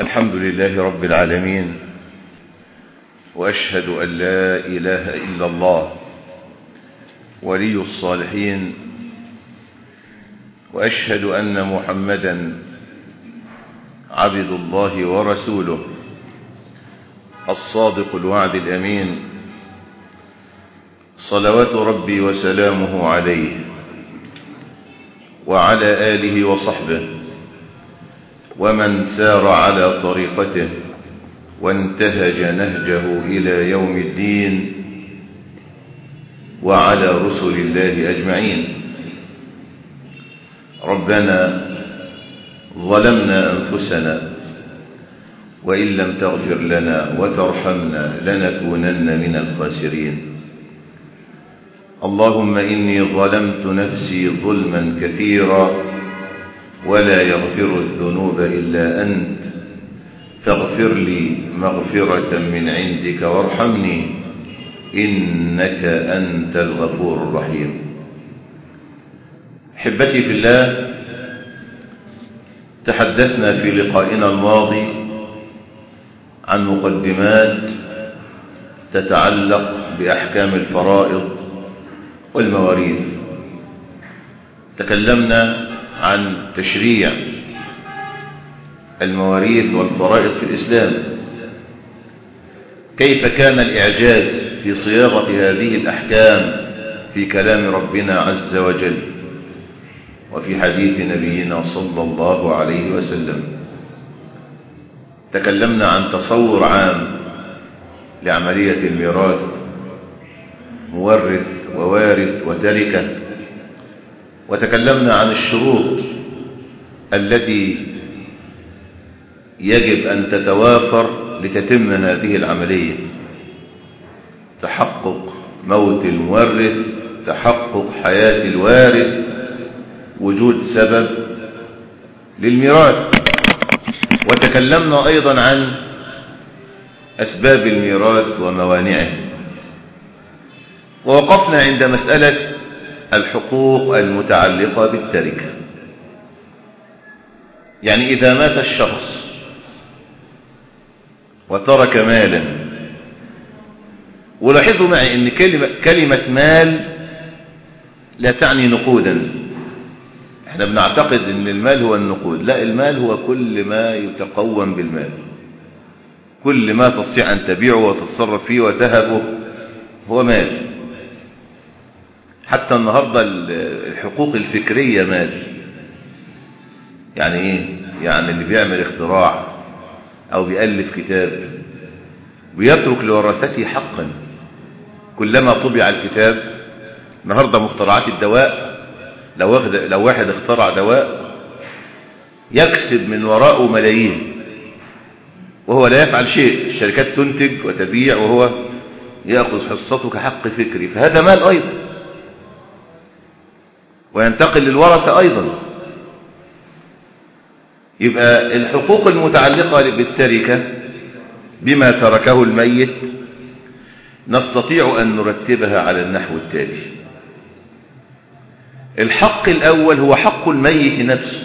الحمد لله رب العالمين وأشهد أن لا إله إلا الله ولي الصالحين وأشهد أن محمدا عبد الله ورسوله الصادق الوعد الأمين صلوات ربي وسلامه عليه وعلى آله وصحبه ومن سار على طريقته وانتهج نهجه إلى يوم الدين وعلى رسل الله أجمعين ربنا ظلمنا أنفسنا وإن لم تغفر لنا وترحمنا لنكونن من الخاسرين اللهم إني ظلمت نفسي ظلما كثيرا ولا يغفر الذنوب إلا أنت فاغفر لي مغفرة من عندك وارحمني إنك أنت الغفور الرحيم حبتي في الله تحدثنا في لقائنا الماضي عن مقدمات تتعلق بأحكام الفرائض والمواريث تكلمنا عن تشريع المواريث والفرائض في الإسلام كيف كان الإعجاز في صياغة هذه الأحكام في كلام ربنا عز وجل وفي حديث نبينا صلى الله عليه وسلم تكلمنا عن تصور عام لعملية الميراث مورث ووارث وتركة وتكلمنا عن الشروط التي يجب أن تتوافر لتتم هذه العملية تحقق موت المورث تحقق حياة الوارث وجود سبب للميراث وتكلمنا أيضا عن أسباب الميراث وموانعه ووقفنا عند مسألة الحقوق المتعلقة بالتركة يعني إذا مات الشخص وترك مالا ولاحظوا معي أن كلمة, كلمة مال لا تعني نقودا احنا بنعتقد أن المال هو النقود لا المال هو كل ما يتقوم بالمال كل ما تستطيع أن تبيعه وتتصرف فيه وتهبه هو مال حتى النهاردة الحقوق الفكرية مال يعني ايه يعني اللي بيعمل اختراع او بيألف كتاب بيترك لورثته حقا كلما طبع الكتاب النهاردة مخترعات الدواء لو واحد, لو واحد اخترع دواء يكسب من وراءه ملايين وهو لا يفعل شيء الشركات تنتج وتبيع وهو يأخذ حصته كحق فكري فهذا مال أيضا وينتقل للورثة أيضا يبقى الحقوق المتعلقة بالتركة بما تركه الميت نستطيع أن نرتبها على النحو التالي الحق الأول هو حق الميت نفسه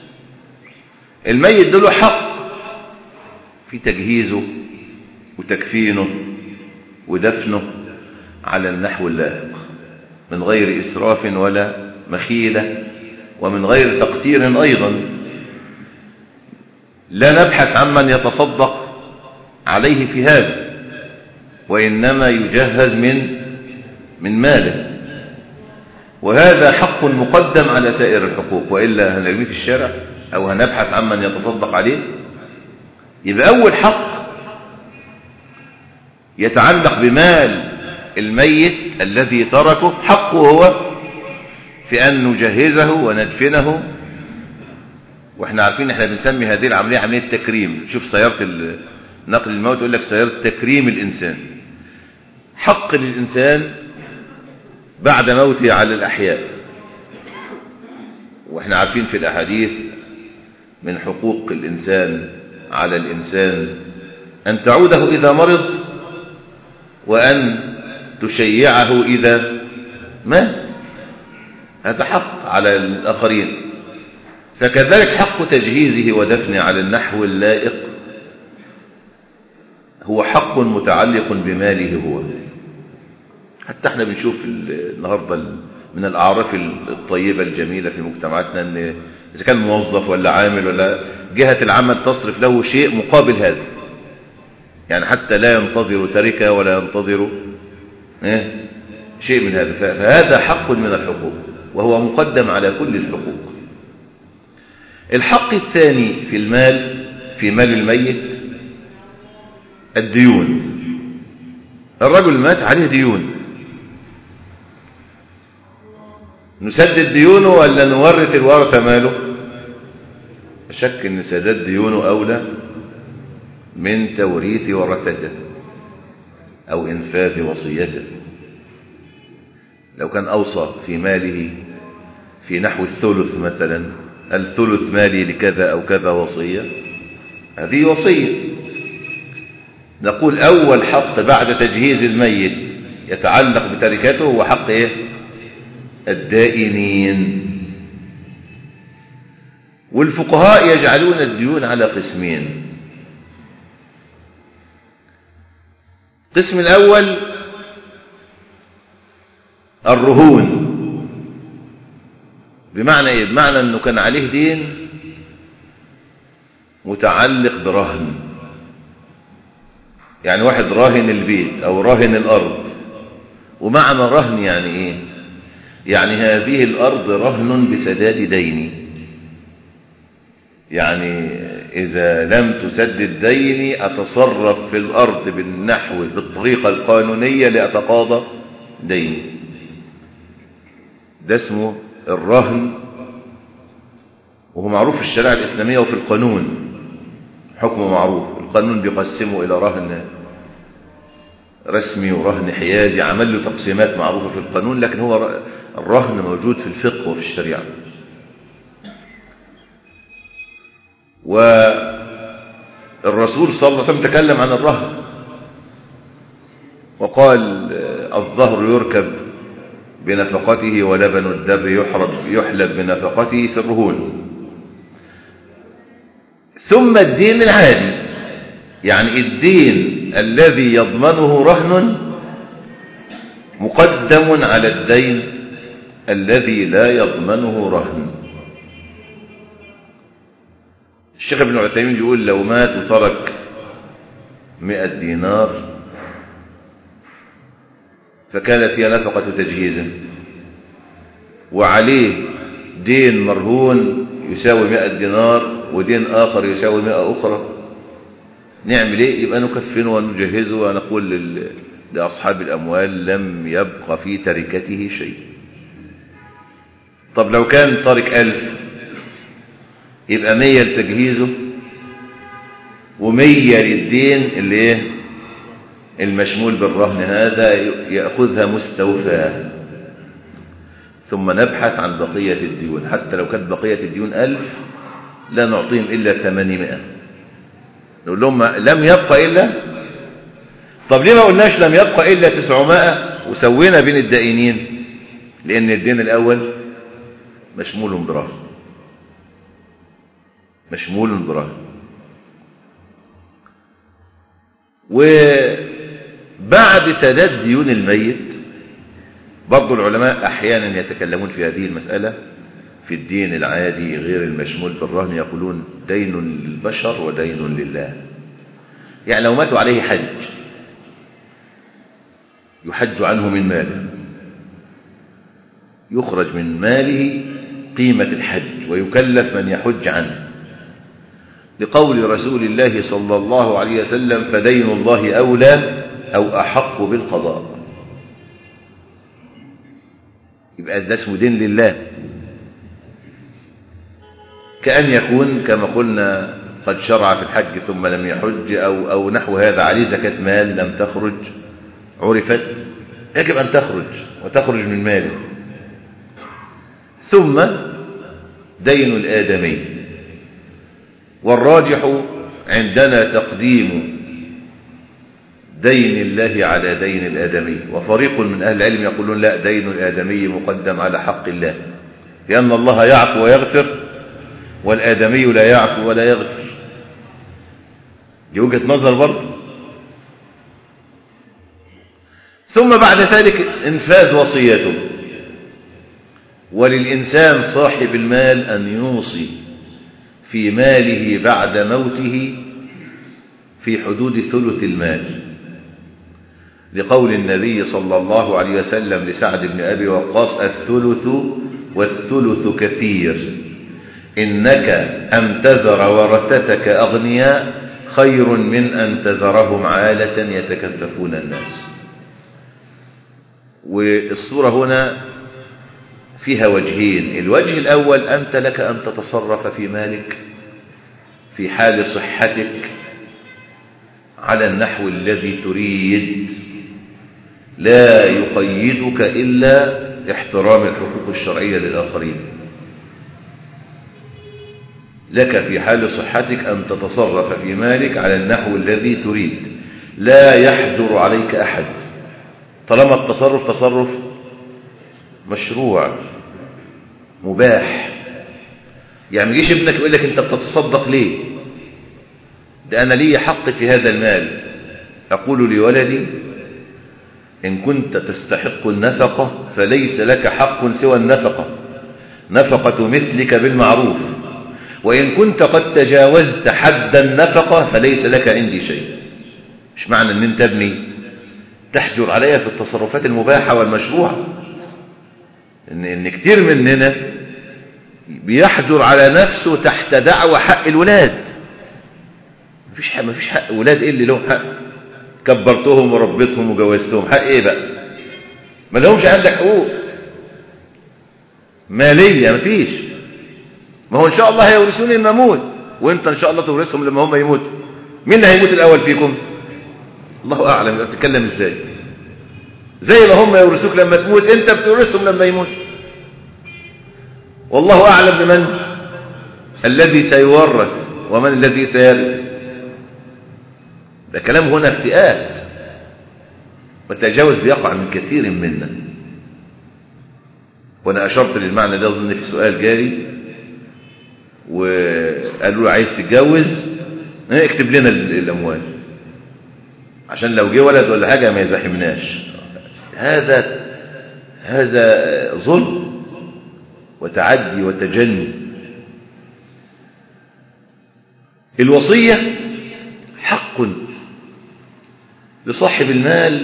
الميت له حق في تجهيزه وتكفينه ودفنه على النحو اللائق من غير إسراف ولا مخيلة ومن غير تقتير أيضا لا نبحث عمن يتصدق عليه في هذا وإنما يجهز من من ماله وهذا حق مقدم على سائر الحقوق وإلا هنرميه في الشارع أو هنبحث عمن يتصدق عليه يبقى أول حق يتعلق بمال الميت الذي تركه حقه هو في أن نجهزه وندفنه واحنا عارفين احنا بنسمي هذه العملية عملية تكريم شوف سيارة نقل الموت يقول لك سيارة تكريم الإنسان حق للإنسان بعد موته على الأحياء واحنا عارفين في الأحاديث من حقوق الإنسان على الإنسان أن تعوده إذا مرض وأن تشيعه إذا مات هذا حق على الآخرين فكذلك حق تجهيزه ودفنه على النحو اللائق هو حق متعلق بماله هو حتى احنا بنشوف النهاردة من الأعراف الطيبة الجميلة في مجتمعاتنا أن إذا كان موظف ولا عامل ولا جهة العمل تصرف له شيء مقابل هذا يعني حتى لا ينتظر تركة ولا ينتظر إيه؟ شيء من هذا فهذا حق من الحقوق وهو مقدم على كل الحقوق الحق الثاني في المال في مال الميت الديون الرجل مات عليه ديون نسدد ديونه ولا نورث الورثة ماله شك ان سداد ديونه اولى من توريث ورثته او انفاذ وصيته لو كان اوصى في ماله في نحو الثلث مثلا الثلث مالي لكذا او كذا وصية هذه وصية نقول اول حق بعد تجهيز الميت يتعلق بتركته هو حق ايه الدائنين والفقهاء يجعلون الديون على قسمين القسم الأول الرهون بمعنى ايه بمعنى انه كان عليه دين متعلق برهن يعني واحد راهن البيت او راهن الارض ومعنى الرهن يعني ايه يعني هذه الارض رهن بسداد ديني يعني اذا لم تسدد ديني اتصرف في الارض بالنحو بالطريقة القانونية لاتقاضى ديني ده اسمه الرهن وهو معروف في الشريعة الإسلامية وفي القانون حكمه معروف القانون بيقسمه إلى رهن رسمي ورهن حيازي عمل له تقسيمات معروفة في القانون لكن هو الرهن موجود في الفقه وفي الشريعة والرسول صلى الله عليه وسلم تكلم عن الرهن وقال الظهر يركب بنفقته ولبن الدب يحرب يحلب بنفقته في الرهون ثم الدين العادي يعني الدين الذي يضمنه رهن مقدم على الدين الذي لا يضمنه رهن الشيخ ابن عثيمين يقول لو مات وترك مئة دينار فكانت هي نفقة تجهيز وعليه دين مرهون يساوي مئة دينار ودين آخر يساوي مئة أخرى نعمل ايه يبقى نكفنه ونجهزه ونقول لل... لأصحاب الأموال لم يبق في تركته شيء طب لو كان تارك ألف يبقى مية لتجهيزه ومية للدين اللي ايه المشمول بالرهن هذا يأخذها مستوفى ثم نبحث عن بقية الديون حتى لو كانت بقية الديون ألف لا نعطيهم إلا ثمانمائة نقول لهم لم يبقى إلا طب ليه ما قلناش لم يبقى إلا تسعمائة وسوينا بين الدائنين لأن الدين الأول مشمول برهن مشمول برهن وبعد سداد ديون الميت برضو العلماء أحيانا يتكلمون في هذه المسألة في الدين العادي غير المشمول بالرهن يقولون دين للبشر ودين لله يعني لو ماتوا عليه حج يحج عنه من ماله يخرج من ماله قيمة الحج ويكلف من يحج عنه لقول رسول الله صلى الله عليه وسلم فدين الله أولى أو أحق بالقضاء يبقى ده اسمه دين لله كأن يكون كما قلنا قد شرع في الحج ثم لم يحج أو, أو نحو هذا عليه زكاة مال لم تخرج عرفت يجب أن تخرج وتخرج من ماله ثم دين الآدمي والراجح عندنا تقديم دين الله على دين الآدمي وفريق من أهل العلم يقولون لا دين الآدمي مقدم على حق الله لأن الله يعفو ويغفر والآدمي لا يعفو ولا يغفر دي وجهة نظر برضه ثم بعد ذلك انفاذ وصيته وللإنسان صاحب المال أن يوصي في ماله بعد موته في حدود ثلث المال لقول النبي صلى الله عليه وسلم لسعد بن أبي وقاص الثلث والثلث كثير إنك أن تذر ورثتك أغنياء خير من أن تذرهم عالة يتكففون الناس والصورة هنا فيها وجهين الوجه الأول أنت لك أن تتصرف في مالك في حال صحتك على النحو الذي تريد لا يقيدك إلا احترام الحقوق الشرعية للآخرين لك في حال صحتك أن تتصرف في مالك على النحو الذي تريد لا يحجر عليك أحد طالما التصرف تصرف مشروع مباح يعني يجيش ابنك يقول لك انت بتتصدق ليه ده انا لي حق في هذا المال اقول لولدي ان كنت تستحق النفقة فليس لك حق سوى النفقة نفقة مثلك بالمعروف وإن كنت قد تجاوزت حد النفقة فليس لك عندي شيء مش معنى ان انت ابني تحجر عليها في التصرفات المباحة والمشروعة ان, إن كتير مننا بيحجر على نفسه تحت دعوة حق الولاد مفيش حق مفيش حق ولاد ايه اللي لهم حق كبرتهم وربيتهم وجوزتهم حق ايه بقى ما لهمش عندك حقوق مالية مفيش ما هو ان شاء الله هيورثوني لما اموت وانت ان شاء الله تورثهم لما هم يموتوا مين اللي هيموت الاول فيكم الله اعلم يبقى بتتكلم ازاي زي ما هم يورثوك لما تموت انت بتورثهم لما يموت والله اعلم بمن الذي سيورث ومن الذي سيرث ده كلام هنا افتئات والتجاوز بيقع من كثير منا وانا اشرت للمعنى ده اظن في سؤال جاري وقالوا له عايز تتجوز اكتب لنا الاموال عشان لو جه ولد ولا حاجه ما يزاحمناش هذا هذا ظلم وتعدي وتجني الوصيه حق لصاحب المال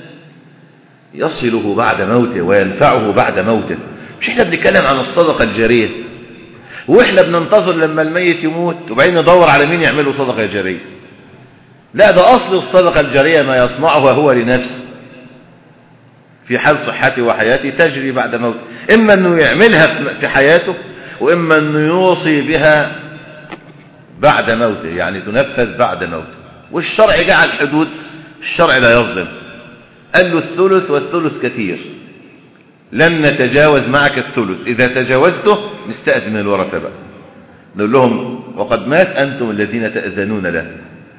يصله بعد موته وينفعه بعد موته مش احنا بنتكلم عن الصدقه الجاريه واحنا بننتظر لما الميت يموت وبعدين ندور على مين يعمله صدقه جاريه لا ده اصل الصدقه الجاريه ما يصنعه هو لنفسه في حال صحته وحياته تجري بعد موته اما انه يعملها في حياته واما انه يوصي بها بعد موته يعني تنفذ بعد موته والشرع جعل حدود الشرع لا يظلم قال له الثلث والثلث كثير لن نتجاوز معك الثلث إذا تجاوزته نستأذن الورثة بقى نقول لهم وقد مات أنتم الذين تأذنون له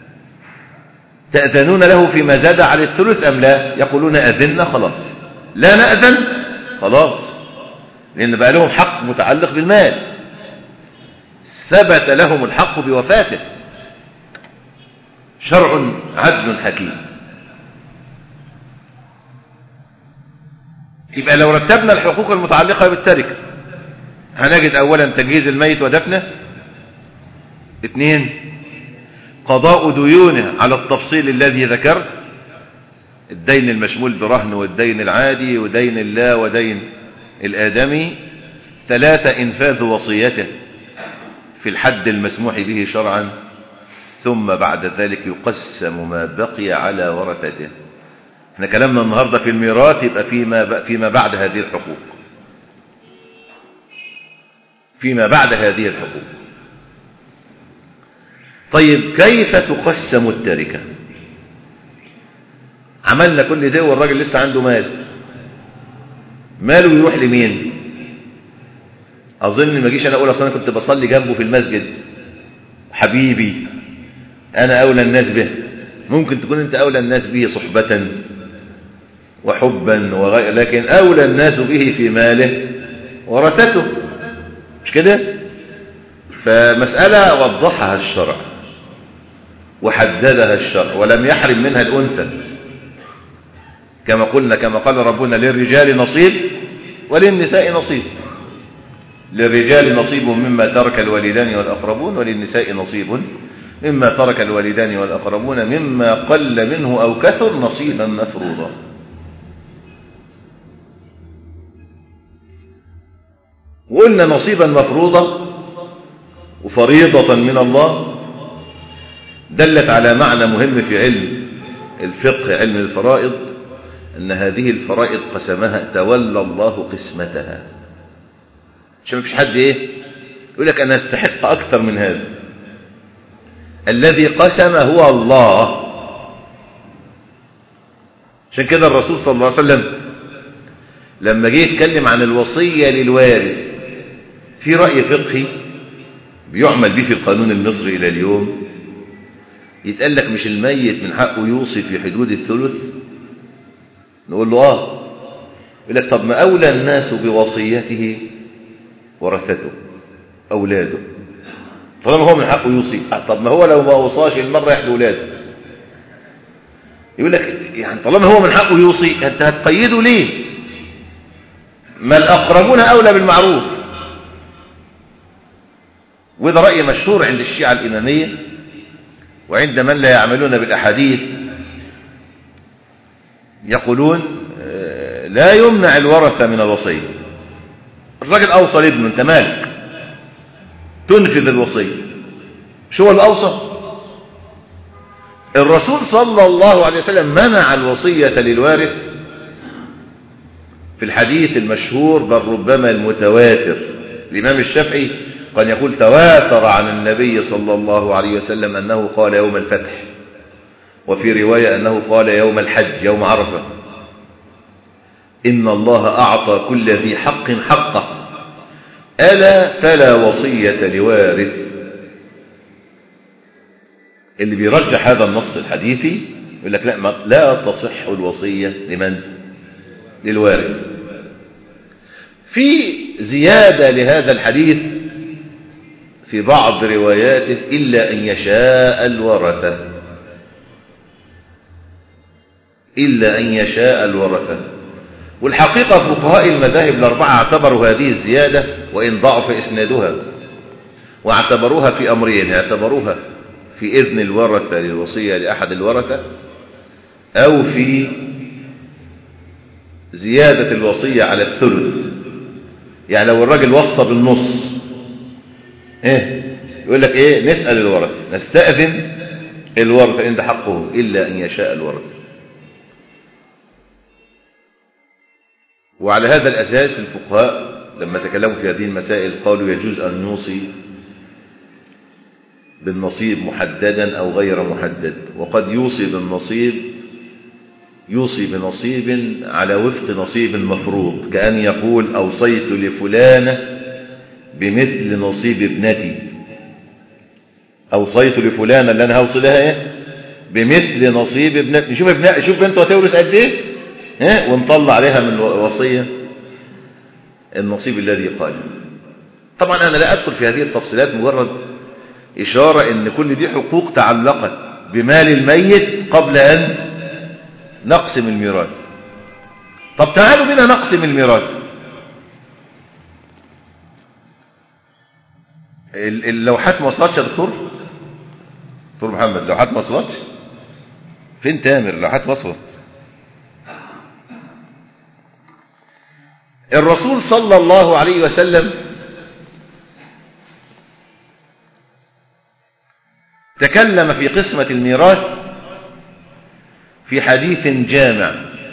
تأذنون له فيما زاد على الثلث أم لا يقولون أذنا خلاص لا نأذن خلاص لأن بقى لهم حق متعلق بالمال ثبت لهم الحق بوفاته شرع عدل حكيم يبقى لو رتبنا الحقوق المتعلقة بالتركة هنجد أولا تجهيز الميت ودفنه اثنين قضاء ديونه على التفصيل الذي ذكرت الدين المشمول برهن والدين العادي ودين الله ودين الآدمي ثلاثة إنفاذ وصيته في الحد المسموح به شرعا ثم بعد ذلك يقسم ما بقي على ورثته احنا كلامنا النهاردة في الميراث يبقى فيما, فيما بعد هذه الحقوق فيما بعد هذه الحقوق طيب كيف تقسم التركة عملنا كل ده والراجل لسه عنده مال ماله يروح لمين اظن ما جيش انا اقول اصلا كنت بصلي جنبه في المسجد حبيبي انا اولى الناس به ممكن تكون انت اولى الناس به صحبة وحبا وغير لكن اولى الناس به في ماله ورثته مش كده فمسألة وضحها الشرع وحددها الشرع ولم يحرم منها الأنثى كما قلنا كما قال ربنا للرجال نصيب وللنساء نصيب للرجال نصيب مما ترك الوالدان والأقربون وللنساء نصيب مما ترك الوالدان والأقربون مما قل منه أو كثر نصيبا مفروضا وقلنا نصيبا مفروضا وفريضة من الله دلت على معنى مهم في علم الفقه علم الفرائض أن هذه الفرائض قسمها تولى الله قسمتها عشان ما فيش حد ايه يقول لك انا استحق اكثر من هذا الذي قسم هو الله عشان كده الرسول صلى الله عليه وسلم لما جه يتكلم عن الوصية للوارث في رأي فقهي بيعمل به في القانون المصري إلى اليوم يتقال لك مش الميت من حقه يوصي في حدود الثلث نقول له آه يقول لك طب ما أولى الناس بوصيته ورثته أولاده طالما هو من حقه يوصي آه طب ما هو لو ما وصاش المرة يحدى أولاده يقول لك يعني طالما هو من حقه يوصي أنت هتقيده ليه ما الأقربون أولى بالمعروف وده رأي مشهور عند الشيعة الإمامية وعند من لا يعملون بالأحاديث يقولون لا يمنع الورثة من الوصية الراجل أوصى لابنه أنت مالك تنفذ الوصية مش هو الأوصى الرسول صلى الله عليه وسلم منع الوصية للوارث في الحديث المشهور بل ربما المتواتر الإمام الشافعي قد يقول تواتر عن النبي صلى الله عليه وسلم أنه قال يوم الفتح وفي رواية أنه قال يوم الحج يوم عرفة إن الله أعطى كل ذي حق حقه ألا فلا وصية لوارث اللي بيرجح هذا النص الحديثي يقول لك لا, لا تصح الوصية لمن للوارث في زيادة لهذا الحديث في بعض رواياته إلا أن يشاء الورثة إلا أن يشاء الورثة والحقيقة فقهاء المذاهب الأربعة اعتبروا هذه الزيادة وإن ضعف إسنادها واعتبروها في أمرين اعتبروها في إذن الورثة للوصية لأحد الورثة أو في زيادة الوصية على الثلث يعني لو الراجل وصى بالنص ايه يقول لك ايه نسأل الورثة نستأذن الورثة إن ده حقه إلا أن يشاء الورثة وعلى هذا الأساس الفقهاء لما تكلموا في هذه المسائل قالوا يجوز أن يوصي بالنصيب محددا أو غير محدد وقد يوصي بالنصيب يوصي بنصيب على وفق نصيب مفروض كأن يقول أوصيت لفلانة بمثل نصيب ابنتي أوصيت لفلانة اللي أنا هوصي لها إيه بمثل نصيب ابنتي شوف ابنها شوف بنته هتورث قد إيه ها ونطلع عليها من الوصية النصيب الذي قال طبعا أنا لا أدخل في هذه التفصيلات مجرد إشارة أن كل دي حقوق تعلقت بمال الميت قبل أن نقسم الميراث طب تعالوا بنا نقسم الميراث اللوحات ما وصلتش يا دكتور دكتور محمد اللوحات ما وصلتش فين تامر اللوحات وصلت الرسول صلى الله عليه وسلم تكلم في قسمة الميراث في حديث جامع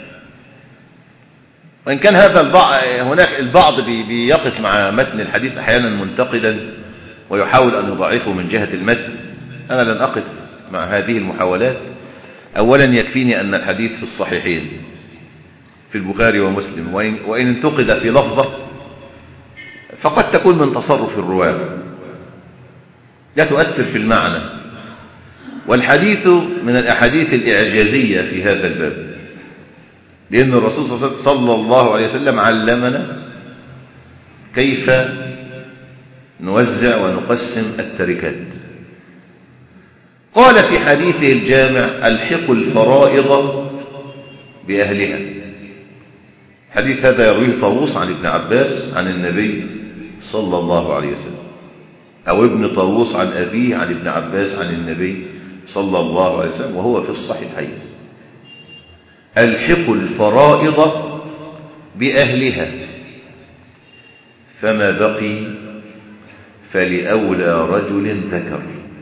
وإن كان هذا البعض هناك البعض بيقف مع متن الحديث أحيانا منتقدا ويحاول أن يضعفه من جهة المتن أنا لن أقف مع هذه المحاولات أولا يكفيني أن الحديث في الصحيحين في البخاري ومسلم وإن, وإن انتقد في لفظة فقد تكون من تصرف الرواة لا تؤثر في المعنى والحديث من الأحاديث الإعجازية في هذا الباب لأن الرسول صلى الله عليه وسلم علمنا كيف نوزع ونقسم التركات قال في حديثه الجامع الحق الفرائض بأهلها حديث هذا يرويه طاووس عن ابن عباس عن النبي صلى الله عليه وسلم أو ابن طاووس عن أبيه عن ابن عباس عن النبي صلى الله عليه وسلم وهو في الصحيحين الحقوا الفرائض بأهلها فما بقي فلأولى رجل ذكر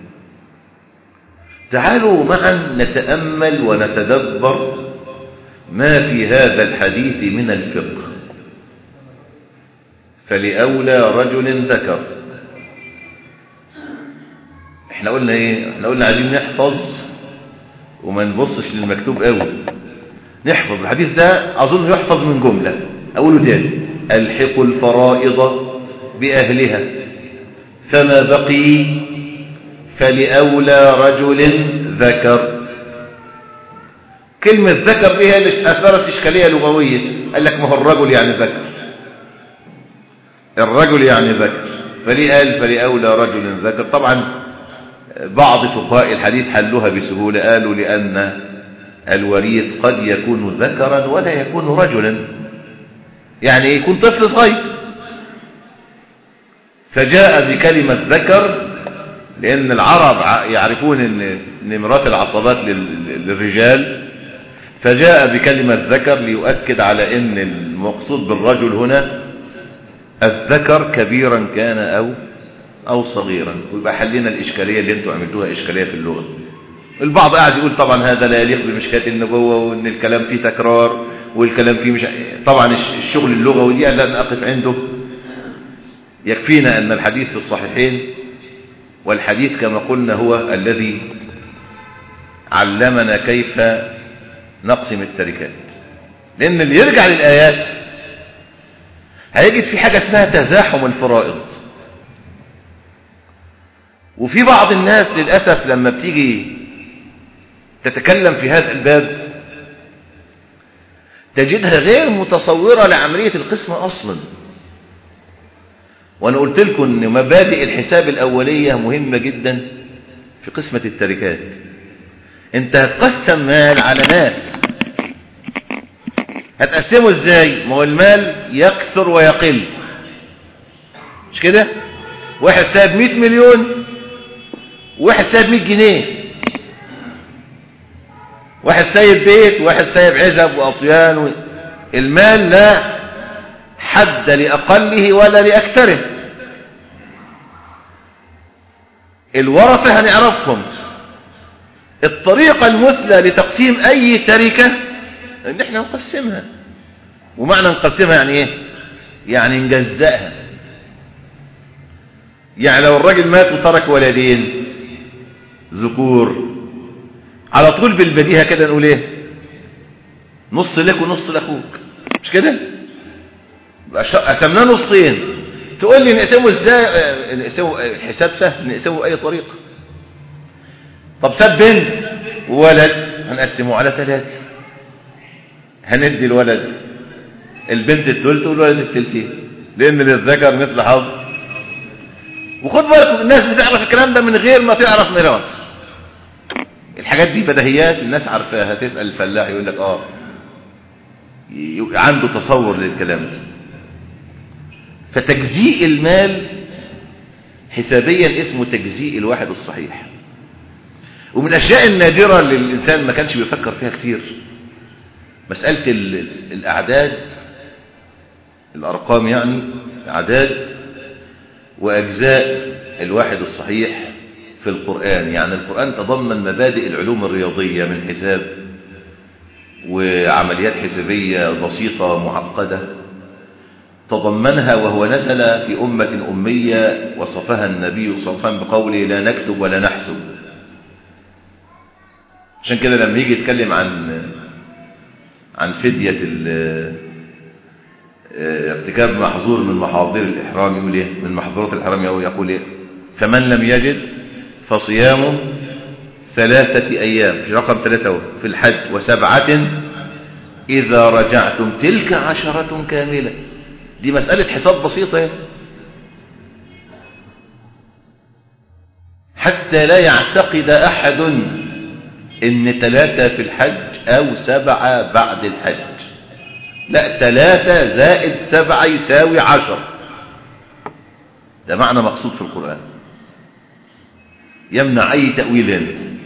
تعالوا معا نتأمل ونتدبر ما في هذا الحديث من الفقه فلأولى رجل ذكر احنا قلنا ايه احنا قلنا عايزين نحفظ وما نبصش للمكتوب قوي نحفظ الحديث ده اظن يحفظ من جملة اقوله تاني الحقوا الفرائض باهلها فما بقي فلأولى رجل ذكر كلمة ذكر دي هي اللي أثرت إشكالية لغوية قال لك ما هو الرجل يعني ذكر الرجل يعني ذكر فليه قال فلأولى رجل ذكر طبعا بعض فقهاء الحديث حلوها بسهولة قالوا لأن الوريث قد يكون ذكرا ولا يكون رجلا يعني يكون طفل صغير فجاء بكلمة ذكر لأن العرب يعرفون أن نمرات العصبات للرجال فجاء بكلمة ذكر ليؤكد على أن المقصود بالرجل هنا الذكر كبيرا كان أو أو صغيرا ويبقى حلنا الإشكالية اللي انتوا عملتوها إشكالية في اللغة البعض قاعد يقول طبعا هذا لا يليق بمشكاة النبوة وأن الكلام فيه تكرار والكلام فيه مش طبعا الشغل اللغوي دي لا نقف عنده يكفينا أن الحديث في الصحيحين والحديث كما قلنا هو الذي علمنا كيف نقسم التركات لأن اللي يرجع للآيات هيجد في حاجة اسمها تزاحم الفرائض وفي بعض الناس للأسف لما بتيجي تتكلم في هذا الباب تجدها غير متصورة لعملية القسمة أصلا وأنا قلت لكم أن مبادئ الحساب الأولية مهمة جدا في قسمة التركات انت هتقسم مال على ناس هتقسمه ازاي ما هو المال يكثر ويقل مش كده واحد سايب 100 مليون واحد سايب 100 جنيه واحد سايب بيت واحد سايب عزب واطيان و... المال لا حد لأقله ولا لأكثره الورثة هنعرفهم الطريقة المثلى لتقسيم أي تركة ان احنا نقسمها ومعنى نقسمها يعني ايه يعني نجزأها يعني لو الراجل مات وترك ولدين ذكور على طول بالبديهة كده نقول ايه نص لك ونص لاخوك مش كده قسمناه نصين تقول لي نقسمه ازاي نقسمه الحساب سهل نقسمه باي طريقه طب ساب بنت وولد هنقسمه على ثلاثه هندي الولد البنت الثلث والولد الثلثين لان للذكر مثل حظ وخد بالك الناس بتعرف الكلام ده من غير ما تعرف ميراث الحاجات دي بديهيات الناس عارفاها تسال الفلاح يقول لك اه عنده تصور للكلام ده فتجزيء المال حسابيا اسمه تجزيء الواحد الصحيح ومن الاشياء النادره اللي الانسان ما كانش بيفكر فيها كتير مساله الاعداد الارقام يعني اعداد واجزاء الواحد الصحيح في القران يعني القران تضمن مبادئ العلوم الرياضيه من حساب وعمليات حسابيه بسيطه معقده تضمنها وهو نزل في أمة أمية وصفها النبي صلى الله عليه وسلم بقوله لا نكتب ولا نحسب عشان كده لما يجي يتكلم عن عن فدية ارتكاب محظور من محاضر الإحرام يقول إيه من محظورات الإحرام يقول إيه فمن لم يجد فصيام ثلاثة أيام في رقم ثلاثة في الحج وسبعة إذا رجعتم تلك عشرة كاملة دي مسألة حساب بسيطة حتى لا يعتقد أحد ان ثلاثة في الحج او سبعة بعد الحج لا ثلاثة زائد سبعة يساوي عشر ده معنى مقصود في القرآن يمنع أي تأويل هنا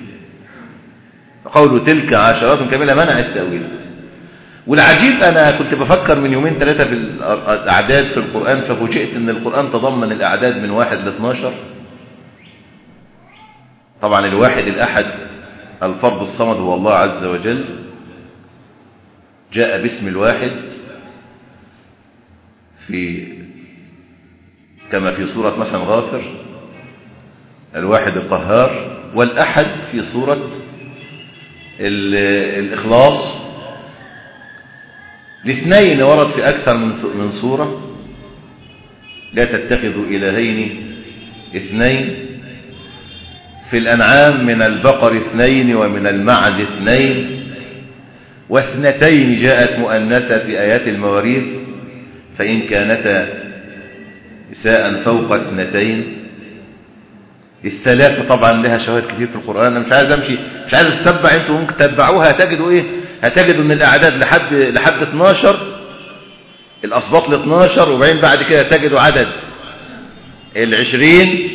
قوله تلك عشرات كاملة منع التأويل والعجيب أنا كنت بفكر من يومين ثلاثة في الأعداد في القرآن ففوجئت أن القرآن تضمن الأعداد من واحد ل 12 طبعا الواحد الأحد الفرد الصمد هو الله عز وجل جاء باسم الواحد في كما في سورة مثلا غافر الواحد القهار والأحد في سورة الإخلاص الاثنين ورد في أكثر من من سورة لا تتخذوا إلهين اثنين في الأنعام من البقر اثنين ومن المعز اثنين واثنتين جاءت مؤنثة في آيات المواريث فإن كانتا نساء فوق اثنتين الثلاثة طبعا لها شواهد كثير في القرآن أنا مش عايز أمشي مش عايز أتبع أنتوا ممكن تتبعوها هتجدوا إيه هتجدوا من الأعداد لحد لحد 12 الأسباط ل 12 وبعدين بعد كده تجدوا عدد العشرين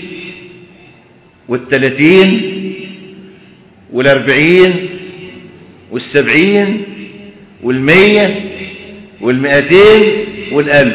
والثلاثين والأربعين والسبعين والمية والمئتين والألف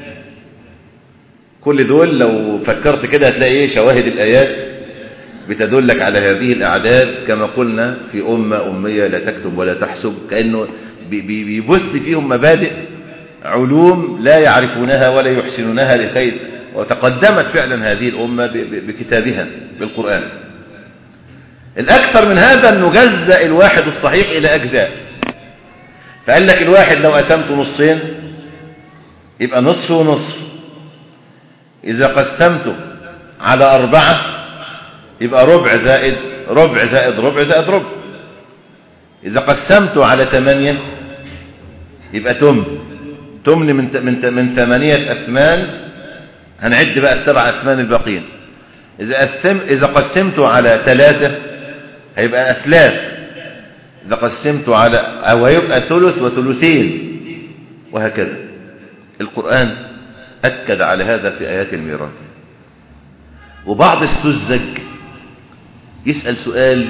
كل دول لو فكرت كده هتلاقي ايه شواهد الآيات بتدلك على هذه الأعداد كما قلنا في أمة أمية لا تكتب ولا تحسب كأنه بيبث فيهم مبادئ علوم لا يعرفونها ولا يحسنونها لخير وتقدمت فعلا هذه الأمة بكتابها بالقرآن الأكثر من هذا أنه جزأ الواحد الصحيح إلى أجزاء فقال لك الواحد لو قسمته نصين يبقى نصف ونصف إذا قسمته على أربعة يبقى ربع زائد ربع زائد ربع زائد ربع إذا قسمته على ثمانية يبقى تم تمن من من من ثمانية أثمان هنعد بقى السبع أثمان الباقين إذا قسم إذا قسمته على ثلاثة هيبقى أثلاث إذا قسمته على أو هيبقى ثلث وثلثين وهكذا القرآن أكد على هذا في آيات الميراث وبعض السذج يسأل سؤال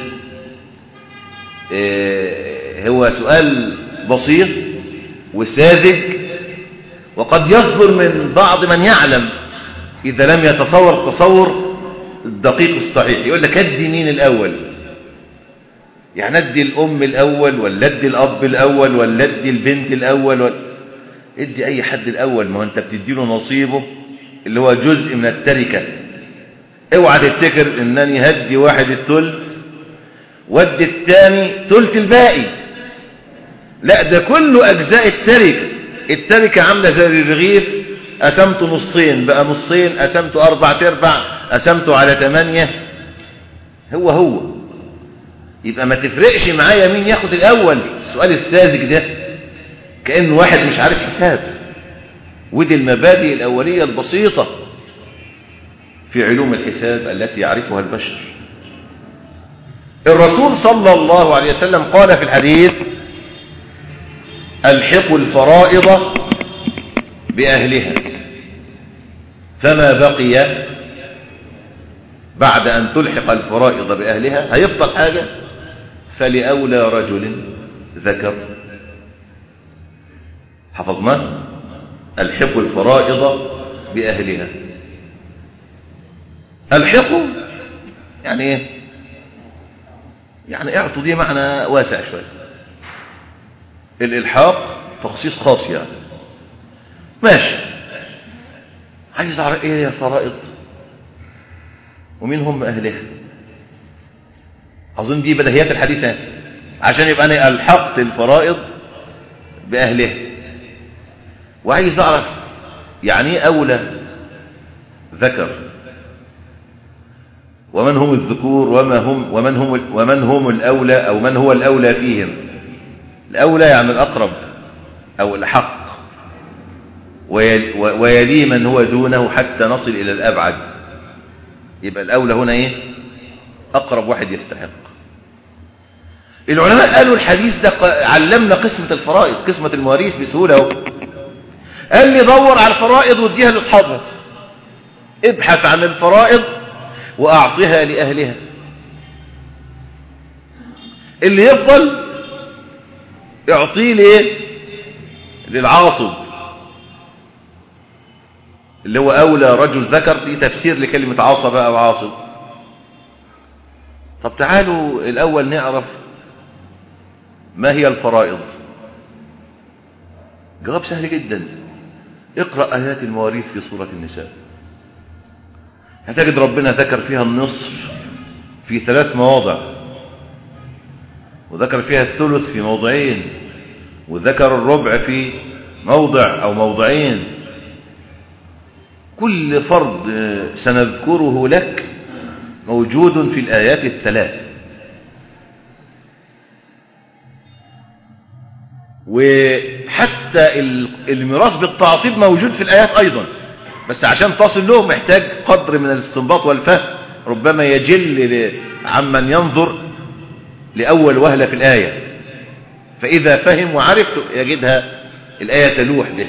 هو سؤال بسيط وساذج وقد يصدر من بعض من يعلم إذا لم يتصور تصور الدقيق الصحيح يقول لك ادي مين الأول يعني ادي الأم الأول ولا ادي الأب الأول ولا ادي البنت الأول ولا ادي أي حد الأول ما هو أنت بتديله نصيبه اللي هو جزء من التركة اوعى تفتكر انني هدي واحد التلت ودي الثاني تلت الباقي لا ده كله أجزاء التركة التركة عاملة زي الرغيف قسمته نصين بقى نصين قسمته أربع تربع قسمته على ثمانية هو هو يبقى ما تفرقش معايا مين ياخد الأول السؤال الساذج ده كأن واحد مش عارف حساب ودي المبادئ الأولية البسيطة في علوم الحساب التي يعرفها البشر الرسول صلى الله عليه وسلم قال في الحديث الحقوا الفرائض بأهلها فما بقي بعد أن تلحق الفرائض بأهلها هيفضل حاجة فلأولى رجل ذكر حفظناه الحقوا الفرائض بأهلها الحقوا يعني ايه يعني اعطوا دي معنى واسع شوية الالحاق تخصيص خاص يعني ماشي عايز اعرف ايه هي الفرائض ومين هم اهلها اظن دي بديهيات الحديثة عشان يبقى انا الحقت الفرائض باهلها وعايز اعرف يعني ايه اولى ذكر ومن هم الذكور وما هم ومن هم ومن هم الاولى او من هو الاولى فيهم الاولى يعني الاقرب او الحق ويلي من هو دونه حتى نصل الى الابعد يبقى الاولى هنا ايه اقرب واحد يستحق العلماء قالوا الحديث ده علمنا قسمة الفرائض قسمة المواريث بسهولة اهو قال لي دور على الفرائض واديها لاصحابها ابحث عن الفرائض واعطها لاهلها اللي يفضل اعطيه ليه للعاصب اللي هو اولى رجل ذكر دي تفسير لكلمة عاصب او عاصب طب تعالوا الاول نعرف ما هي الفرائض جواب سهل جدا اقرأ آيات المواريث في سورة النساء هتجد ربنا ذكر فيها النصف في ثلاث مواضع وذكر فيها الثلث في موضعين وذكر الربع في موضع أو موضعين كل فرض سنذكره لك موجود في الآيات الثلاث وحتى الميراث بالتعصيب موجود في الآيات أيضا بس عشان تصل له محتاج قدر من الاستنباط والفهم ربما يجل عمن ينظر لأول وهلة في الآية فإذا فهم وعرف يجدها الآية تلوح به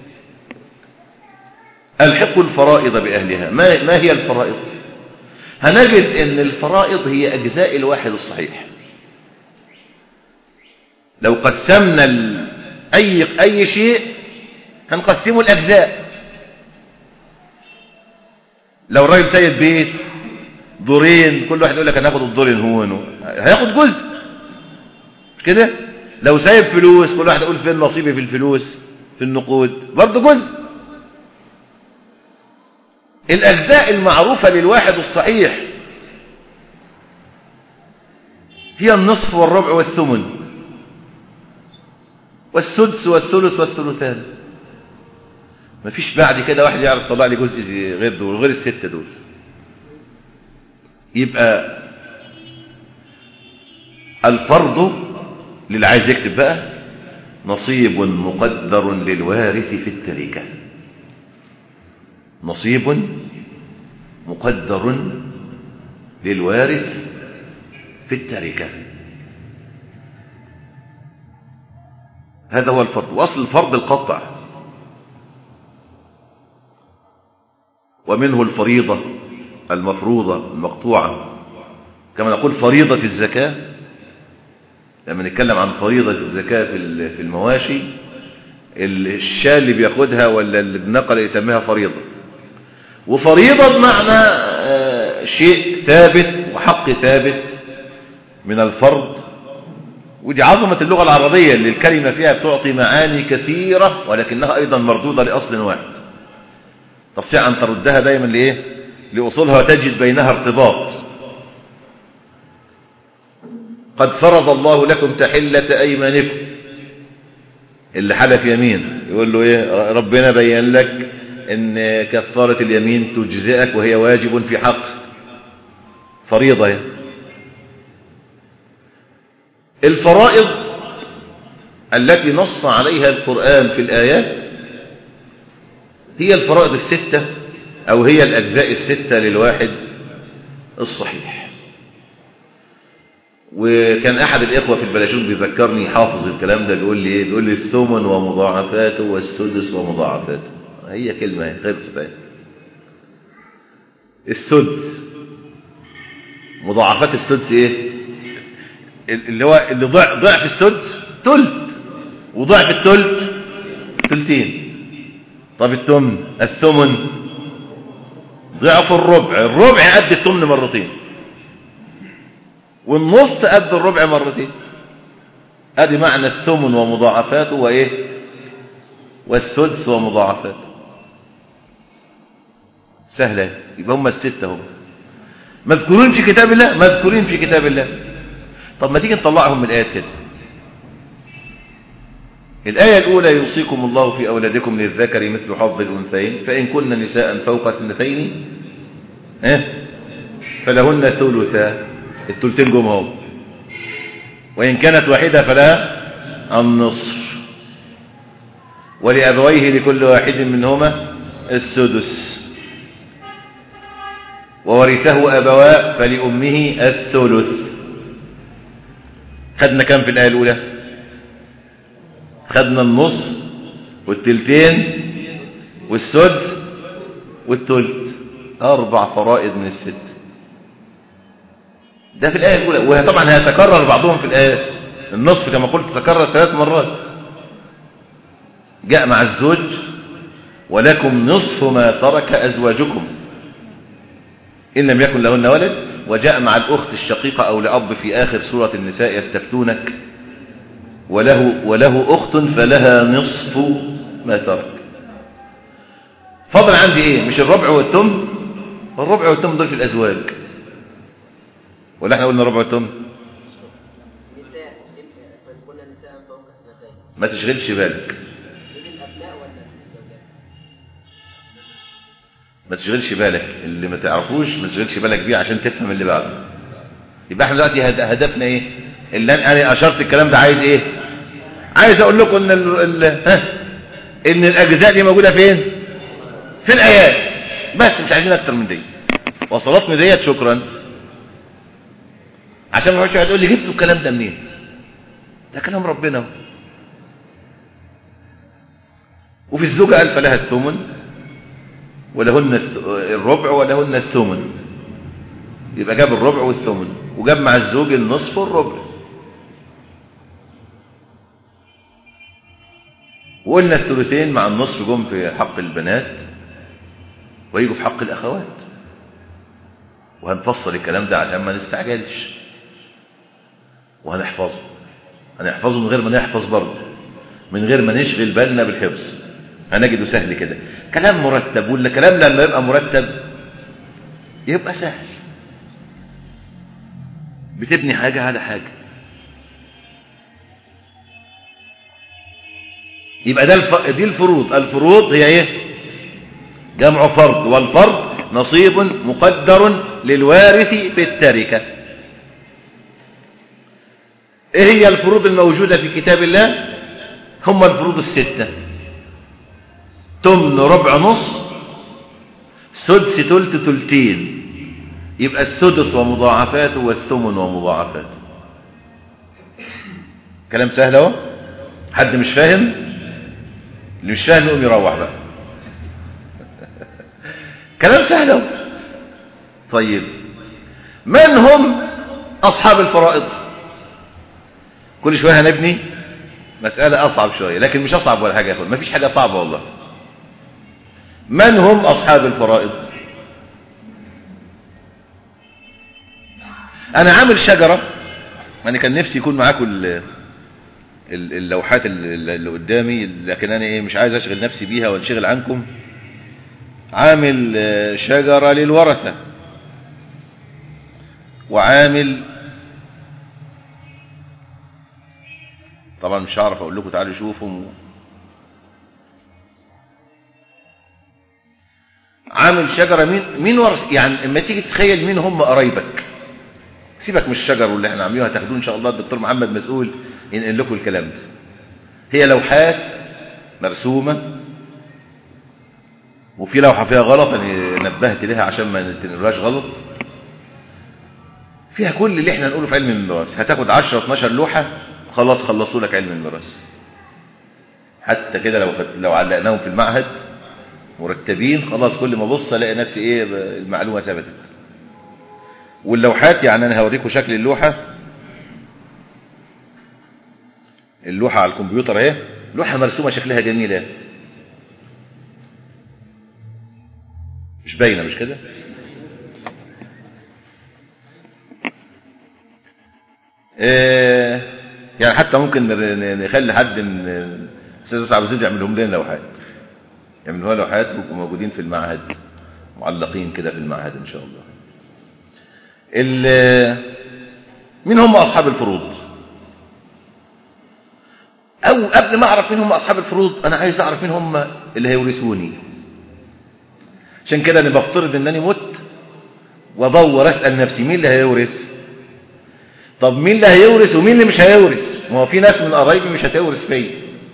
الحقوا الفرائض بأهلها ما, ما هي الفرائض هنجد أن الفرائض هي أجزاء الواحد الصحيح لو قسمنا ال... أي, أي شيء هنقسمه الأجزاء لو الراجل سايب بيت دورين كل واحد يقول لك انا هاخد الدورين هون هياخد جزء مش كده لو سايب فلوس كل واحد يقول فين نصيبي في الفلوس في النقود برضه جزء الأجزاء المعروفة للواحد الصحيح هي النصف والربع والثمن والسدس والثلث والثلثان مفيش بعد كده واحد يعرف طلع لي جزء غير دول غير الستة دول يبقى الفرض للي عايز يكتب بقى نصيب مقدر للوارث في التركة نصيب مقدر للوارث في التركة هذا هو الفرض وأصل الفرض القطع ومنه الفريضة المفروضة المقطوعة كما نقول فريضة الزكاة لما نتكلم عن فريضة الزكاة في المواشي الشاة اللي بياخدها ولا اللي بنقل يسميها فريضة وفريضة بمعنى شيء ثابت وحق ثابت من الفرض ودي عظمة اللغة العربية اللي الكلمة فيها بتعطي معاني كثيرة ولكنها أيضا مردودة لأصل واحد تستطيع أن تردها دايما لإيه لأصولها وتجد بينها ارتباط قد فرض الله لكم تحلة أيمانكم اللي حلف يمين يقول له إيه ربنا بين لك ان كفارة اليمين تجزئك وهي واجب في حق فريضة هي. الفرائض التي نص عليها القرآن في الآيات هي الفرائض الستة أو هي الأجزاء الستة للواحد الصحيح وكان أحد الإخوة في البلاشون بيذكرني حافظ الكلام ده بيقول لي إيه بيقول لي الثمن ومضاعفاته والسدس ومضاعفاته هي كلمة خلصت اهي السدس مضاعفات السدس ايه اللي هو اللي ضعف ضعف السدس تلت وضعف التلت تلتين طب التمن الثمن ضعف الربع الربع قد التمن مرتين والنص قد الربع مرتين ادي معنى الثمن ومضاعفاته وايه والسدس ومضاعفاته سهلة يبقى هم الستة هم مذكورين في كتاب الله مذكورين في كتاب الله طب ما تيجي نطلعهم من الآيات كده الآية الأولى يوصيكم الله في أولادكم للذكر مثل حظ الأنثيين فإن كن نساء فوق اثنتين إيه؟ فلهن ثلثا الثلثين جم هم وإن كانت واحدة فلا النصف ولأبويه لكل واحد منهما السدس وورثه أبواه فلأمه الثلث خدنا كام في الآية الأولى خدنا النص والتلتين والسدس والتلت أربع فرائض من الست ده في الآية الأولى وهي طبعا هيتكرر بعضهم في الآيات النصف كما قلت تكرر ثلاث مرات جاء مع الزوج ولكم نصف ما ترك أزواجكم إن لم يكن لهن ولد وجاء مع الأخت الشقيقة أو لأب في آخر سورة النساء يستفتونك وله, وله أخت فلها نصف ما ترك فضل عندي إيه مش الربع والتم الربع والتم دول في الأزواج ولا احنا قلنا الربع والتم نساء قلنا نساء فوق اثنتين ما تشغلش بالك للأبناء ولا للزوجات ما تشغلش بالك اللي ما تعرفوش ما تشغلش بالك بيه عشان تفهم اللي بعده يبقى احنا دلوقتي هد- هدفنا ايه اللي انا أنا اشرت الكلام ده عايز ايه عايز اقول لكم ان ال... ال... ها ان الاجزاء دي موجوده فين في الايات بس مش عايزين اكتر من دي وصلتني ديت شكرا عشان ما يقعدش واحد يقول لي جبتوا الكلام ده منين ده كلام ربنا اهو. وفي الزوجه قال فلها الثمن ولهن الس- الربع ولهن الثمن يبقى جاب الربع والثمن وجاب مع الزوج النصف والربع وقلنا الثلثين مع النصف جم في حق البنات ويجوا في حق الأخوات وهنفصل الكلام ده عشان ما نستعجلش وهنحفظه هنحفظه من غير ما نحفظ برضه من غير ما نشغل بالنا بالحفظ هنجده سهل كده كلام مرتب ولا كلام لما يبقى مرتب يبقى سهل بتبني حاجة على حاجة يبقى ده الف... دي الفروض الفروض هي ايه جمع فرض والفرض نصيب مقدر للوارث في التركة ايه هي الفروض الموجودة في كتاب الله هم الفروض الستة تمن ربع نص سدس تلت تلتين يبقى السدس ومضاعفاته والثمن ومضاعفاته كلام سهل اهو حد مش فاهم اللي مش فاهم يقوم يروح بقى كلام سهل اهو طيب من هم اصحاب الفرائض كل شويه هنبني مساله اصعب شويه لكن مش اصعب ولا حاجه يا اخوان مفيش حاجه صعبه والله من هم اصحاب الفرائض انا عامل شجره انا كان نفسي يكون معاكم ال- ال- اللوحات ال- اللي قدامي لكن انا ايه مش عايز اشغل نفسي بيها وانشغل عنكم عامل آه، شجرة للورثة وعامل طبعا مش هعرف اقول لكم تعالوا شوفوا عامل شجرة مين مين ورث يعني اما تيجي تتخيل مين هم قرايبك سيبك من الشجر واللي احنا عاملينه هتاخدوه ان شاء الله الدكتور محمد مسؤول ينقل لكم الكلام ده هي لوحات مرسومة وفي لوحة فيها غلط انا نبهت لها عشان ما تنقلوهاش غلط فيها كل اللي احنا نقوله في علم الميراث هتاخد 10 12 لوحة خلاص خلصوا لك علم الميراث حتى كده لو خد- لو علقناهم في المعهد مرتبين خلاص كل ما ابص الاقي نفسي ايه المعلومة ثبتت واللوحات يعني انا هوريكم شكل اللوحة اللوحة على الكمبيوتر اهي لوحة مرسومة شكلها جميلة مش باينة مش كده آه، يعني حتى ممكن نر- ن- نخلي حد من الاستاذ يوسف عبد العزيز يعملهم لنا لوحات يعملوها لوحات ويبقوا موجودين في المعهد معلقين كده في المعهد ان شاء الله ال- مين هم اصحاب الفروض او قبل ما اعرف مين هم اصحاب الفروض انا عايز اعرف مين هم اللي هيورثوني عشان كده انا بفترض انني مت وادور اسال نفسي مين اللي هيورث طب مين اللي هيورث ومين اللي مش هيورث ما هو في ناس من قرايبي مش هتورث فيا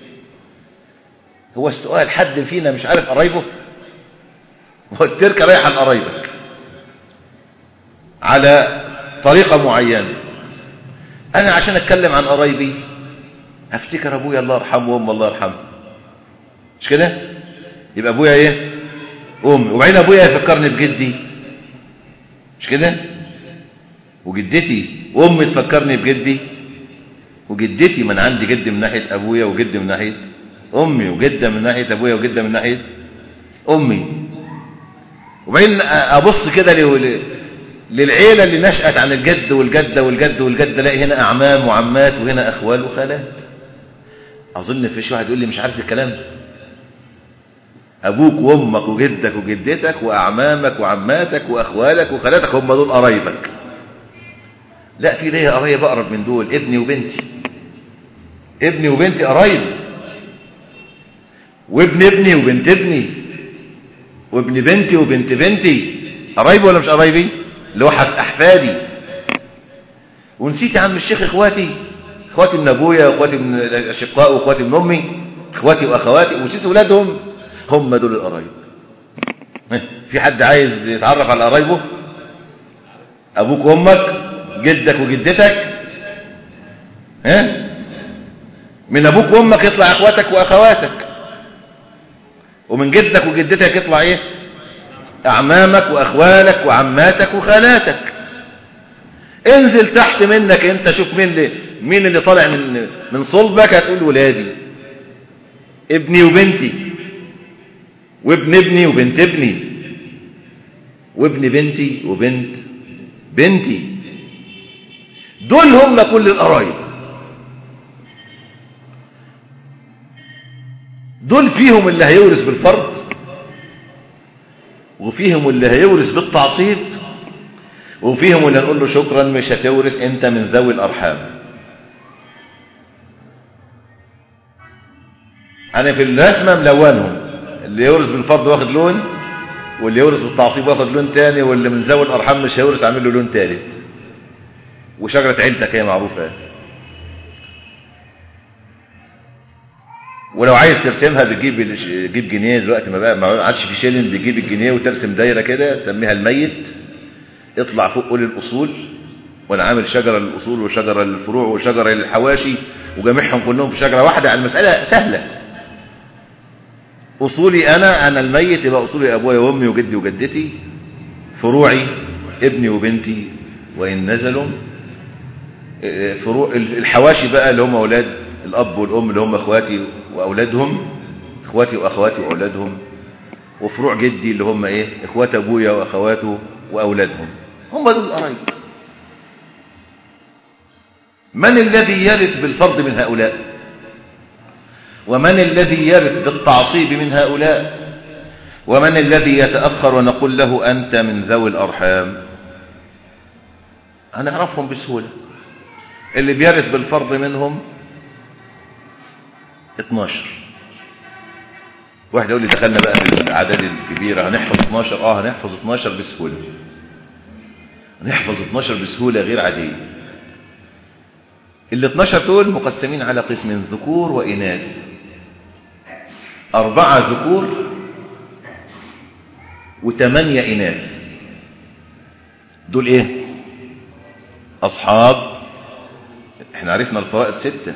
هو السؤال حد فينا مش عارف قرايبه هو التركه رايحه لقرايبك على طريقه معينه انا عشان اتكلم عن قرايبي افتكر ابويا الله يرحمه وام الله يرحمه مش كده يبقى ابويا ايه امي وبعدين ابويا يفكرني بجدي مش كده وجدتي وامي تفكرني بجدي وجدتي من عندي جد من ناحيه ابويا وجد من ناحيه امي وجده من ناحيه ابويا وجده من ناحيه امي وبعدين ابص كده ل- للعيله اللي نشات عن الجد والجده والجد والجده الاقي هنا اعمام وعمات وهنا اخوال وخالات اظن فيش واحد يقول لي مش عارف الكلام ده ابوك وامك وجدك وجدتك واعمامك وعماتك واخوالك وخالاتك هم دول قرايبك لا في ليا قرايب اقرب من دول ابني وبنتي ابني وبنتي قرايب وابن ابني وبنت ابني وابن بنتي وبنت بنتي قرايبي ولا مش قرايبي اللي هو حف- احفادي ونسيت يا عم الشيخ اخواتي اخواتي من ابويا واخواتي من الاشقاء واخواتي من امي اخواتي واخواتي ونسيت اولادهم هم دول القرايب ها، في حد عايز يتعرف على قرايبه ابوك وامك جدك وجدتك ها من ابوك وامك يطلع اخواتك واخواتك ومن جدك وجدتك يطلع ايه اعمامك واخوالك وعماتك وخالاتك انزل تحت منك انت شوف مين اللي مين اللي طالع من من صلبك هتقول ولادي ابني وبنتي وابن ابني وبنت ابني وابن بنتي وبنت بنتي دول هم كل القرايب دول فيهم اللي هيورث بالفرض وفيهم اللي هيورث بالتعصيب وفيهم اللي نقول له شكرا مش هتورث انت من ذوي الارحام انا في الرسمه ملونهم اللي يورث بالفرض واخد لون واللي يورث بالتعصيب واخد لون تاني واللي من ذوي الارحام مش هيورث عامل له لون تالت وشجره عيلتك هي معروفه ولو عايز ترسمها بتجيب ال- جيب جنيه دلوقتي ما بقى ما عادش في شيلن بيجيب الجنيه وترسم دايره كده تسميها الميت اطلع فوق قول الاصول وانا عامل شجره للاصول وشجره للفروع وشجره للحواشي وجامعهم كلهم في شجره واحده على المساله سهله اصولي انا انا الميت يبقى اصولي ابويا وامي وجدي وجدتي فروعي ابني وبنتي وان نزلوا إيه، فروع الحواشي بقى اللي هم اولاد الاب والام اللي هم اخواتي واولادهم اخواتي واخواتي واولادهم وفروع جدي اللي هم ايه اخوات ابويا واخواته واولادهم هم دول القرايب من الذي يرث بالفرض من هؤلاء ومن الذي يرث بالتعصيب من هؤلاء ومن الذي يتأخر ونقول له أنت من ذوي الأرحام هنعرفهم بسهولة اللي بيرث بالفرض منهم 12 واحد يقول لي دخلنا بقى في الأعداد الكبيرة هنحفظ 12 اه هنحفظ 12 بسهولة هنحفظ 12 بسهولة غير عادية ال 12 دول مقسمين على قسمين ذكور وإناث أربعة ذكور وثمانية إناث دول إيه أصحاب احنا عرفنا الفرائض ستة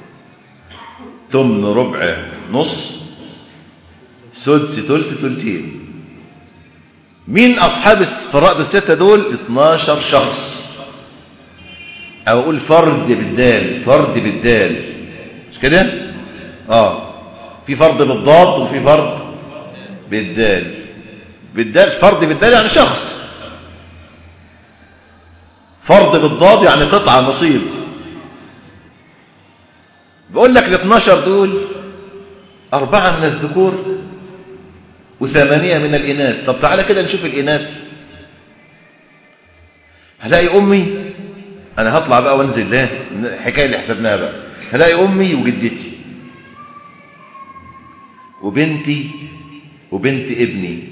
تمن ربع نص سدس تلت تلتين مين أصحاب الفرائض الستة دول 12 شخص أو أقول فرد بالدال فرد بالدال مش كده آه في فرد بالضاد وفي فرد بالدال بالدال فرد بالدال يعني شخص فرد بالضاد يعني قطعة نصيب بقول لك ال 12 دول أربعة من الذكور وثمانية من الإناث طب تعالى كده نشوف الإناث هلاقي أمي أنا هطلع بقى وانزل ده الحكاية اللي حسبناها بقى هلاقي أمي وجدتي وبنتي وبنت ابني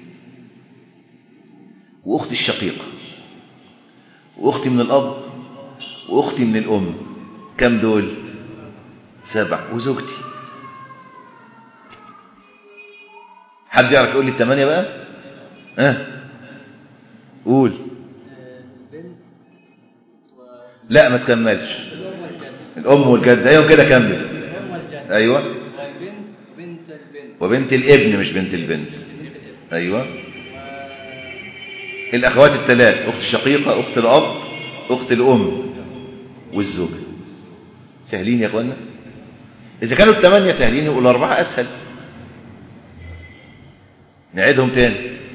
وأختي الشقيقة وأختي من الأب وأختي من الأم كم دول سبع وزوجتي حد يعرف يقول لي الثمانية بقى ها أه؟ قول لا ما تكملش الأم والجد الأم والجد أيوة كده كمل الأم والجد أيوة والبنت بنت البنت وبنت الابن مش بنت البنت بنت الابن أيوة و... الأخوات الثلاث أخت الشقيقة أخت الأب أخت الأم والزوجة سهلين يا أخوانا إذا كانوا الثمانية سهلين يقول الأربعة أسهل نعيدهم تاني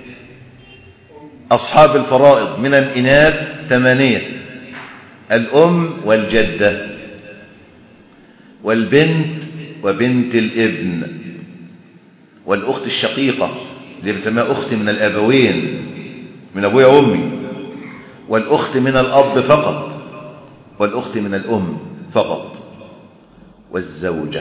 أصحاب الفرائض من الإناث ثمانية الأم والجدة والبنت وبنت الابن والأخت الشقيقة اللي بنسميها أخت من الأبوين من أبويا وأمي والأخت من الأب فقط والأخت من الأم فقط والزوجة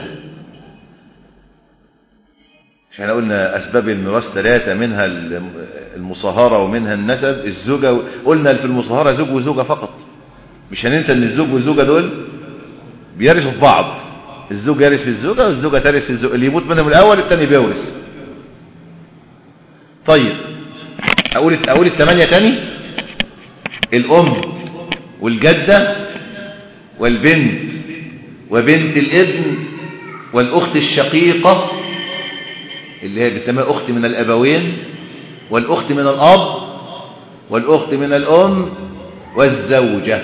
مش احنا قلنا أسباب الميراث ثلاثة منها المصاهرة ومنها النسب الزوجة قلنا في المصاهرة زوج وزوجة فقط مش هننسى ان الزوج والزوجة دول بيرثوا في بعض الزوج يرث في الزوجة والزوجة ترث في الزوجة اللي يموت منهم الأول الثاني بيورث طيب أقول أقول الثمانية تاني الأم والجدة والبنت وبنت الابن والأخت الشقيقة اللي هي بيسميها أخت من الأبوين والأخت من الأب والأخت من الأم والزوجة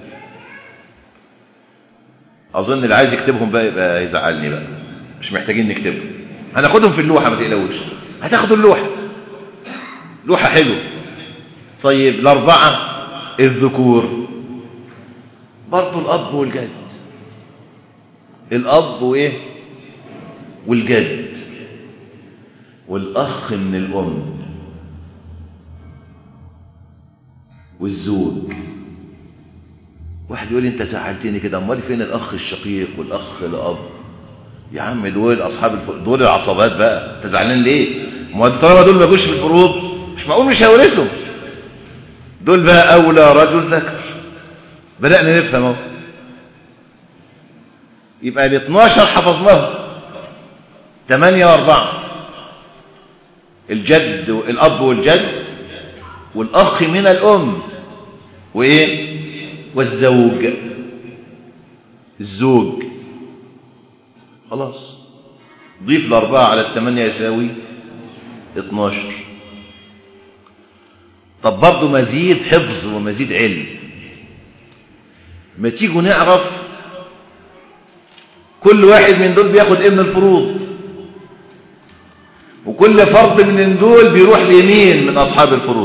أظن اللي عايز يكتبهم بقى يبقى يزعلني بقى مش محتاجين نكتبهم هناخدهم في اللوحة ما تقلقوش هتاخدوا اللوحة لوحة حلوة طيب الأربعة الذكور برضو الأب والجد الأب وإيه والجد والأخ من الأم والزوج واحد يقول لي انت زعلتني كده امال فين الاخ الشقيق والاخ الاب يا عم دول اصحاب الف... دول العصبات بقى انت زعلان ليه ما طالما دول ما جوش في الفروض مش معقول مش هيورثهم دول بقى اولى رجل ذكر بدانا نفهم اهو يبقى ال 12 حفظناهم 8 و4 الجد الاب والجد والاخ من الام وايه والزوج الزوج خلاص ضيف الأربعة على الثمانية يساوي 12 طب برضه مزيد حفظ ومزيد علم ما تيجوا نعرف كل واحد من دول بياخد ايه من الفروض وكل فرد من دول بيروح ليمين من أصحاب الفروض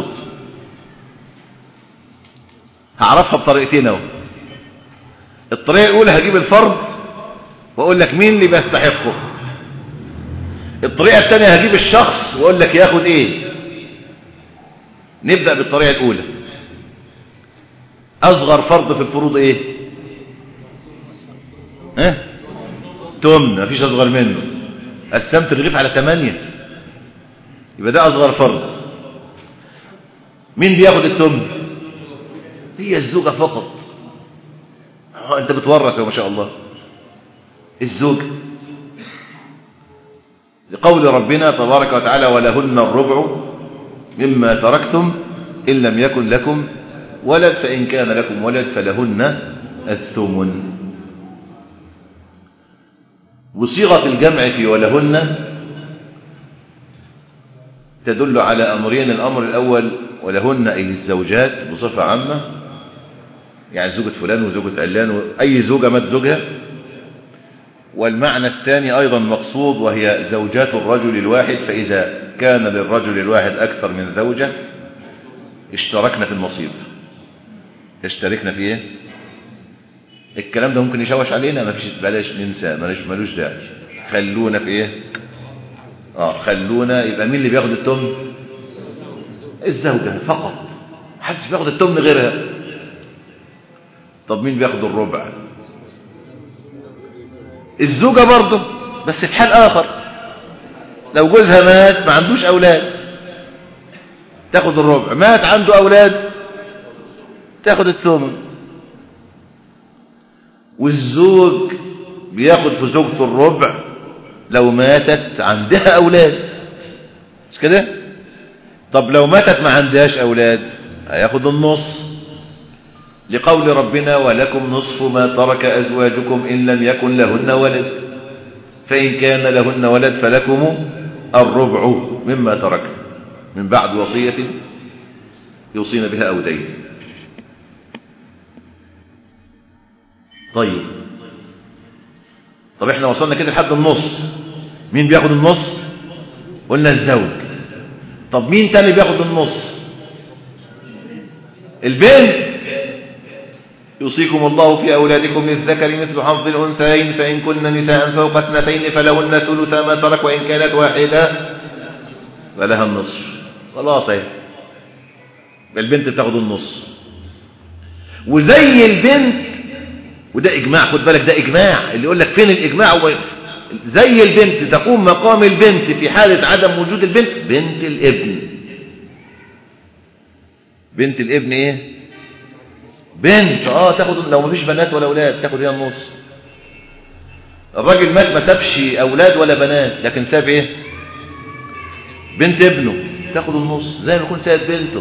هعرفها بطريقتين اهو الطريقه الاولى هجيب الفرد واقول لك مين اللي بيستحقه الطريقه الثانيه هجيب الشخص واقول لك ياخد ايه نبدا بالطريقه الاولى اصغر فرد في الفروض ايه ها اه؟ تمن مفيش اصغر منه قسمت الرغيف على ثمانية يبقى ده اصغر فرد مين بياخد التمن هي الزوجة فقط اه انت بتورث ما شاء الله الزوجة لقول ربنا تبارك وتعالى ولهن الربع مما تركتم إن لم يكن لكم ولد فإن كان لكم ولد فلهن الثمن وصيغة الجمع في ولهن تدل على أمرين الأمر الأول ولهن أي الزوجات بصفة عامة يعني زوجة فلان وزوجة علان وأي زوجة مات زوجها والمعنى الثاني أيضا مقصود وهي زوجات الرجل الواحد فإذا كان للرجل الواحد أكثر من زوجة اشتركنا في النصيب اشتركنا في ايه الكلام ده ممكن يشوش علينا ما فيش بلاش ننسى ملوش ملوش داعي خلونا في ايه اه خلونا يبقى مين اللي بياخد التمن الزوجة فقط محدش بياخد التمن غيرها طب مين بياخد الربع الزوجة برضه بس في حال آخر لو جوزها مات ما عندوش أولاد تاخد الربع مات عنده أولاد تاخد الثمن والزوج بياخد في زوجته الربع لو ماتت عندها أولاد مش كده طب لو ماتت ما عندهاش أولاد هياخد النص لقول ربنا ولكم نصف ما ترك أزواجكم إن لم يكن لهن ولد فإن كان لهن ولد فلكم الربع مما ترك من بعد وصية يوصين بها أو دين طيب طب احنا وصلنا كده لحد النص مين بياخد النص قلنا الزوج طب مين تاني بياخد النص البنت يوصيكم الله في أولادكم للذكر مثل حظ الأنثيين فإن كن نساء فوق اثنتين فلهن ثلث ما ترك وإن كانت واحدة فلها النصف خلاص اهي البنت بتاخد النص وزي البنت وده إجماع خد بالك ده إجماع اللي يقول لك فين الإجماع هو زي البنت تقوم مقام البنت في حالة عدم وجود البنت بنت الابن بنت الابن ايه بنت اه تاخد لو مفيش بنات ولا اولاد تاخد هي النص الراجل مات ما سابش اولاد ولا بنات لكن ساب ايه بنت ابنه تاخد النص زي ما يكون ساب بنته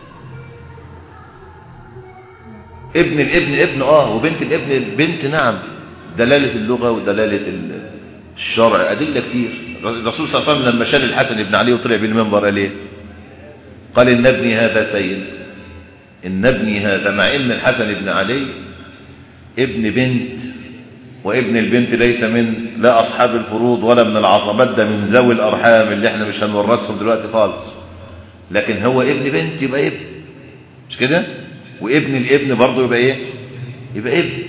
ابن الابن ابن اه وبنت الابن البنت نعم دلالة اللغة ودلالة الشرع أدلة كتير الرسول صلى الله عليه وسلم لما شال الحسن بن علي وطلع بالمنبر قال ايه قال إن ابني هذا سيد إن ابني هذا مع إن الحسن بن علي ابن بنت وابن البنت ليس من لا أصحاب الفروض ولا من العصبات ده من ذوي الأرحام اللي احنا مش هنورثهم دلوقتي خالص لكن هو ابن بنت يبقى ابن مش كده وابن الابن برضه يبقى ايه يبقى ابن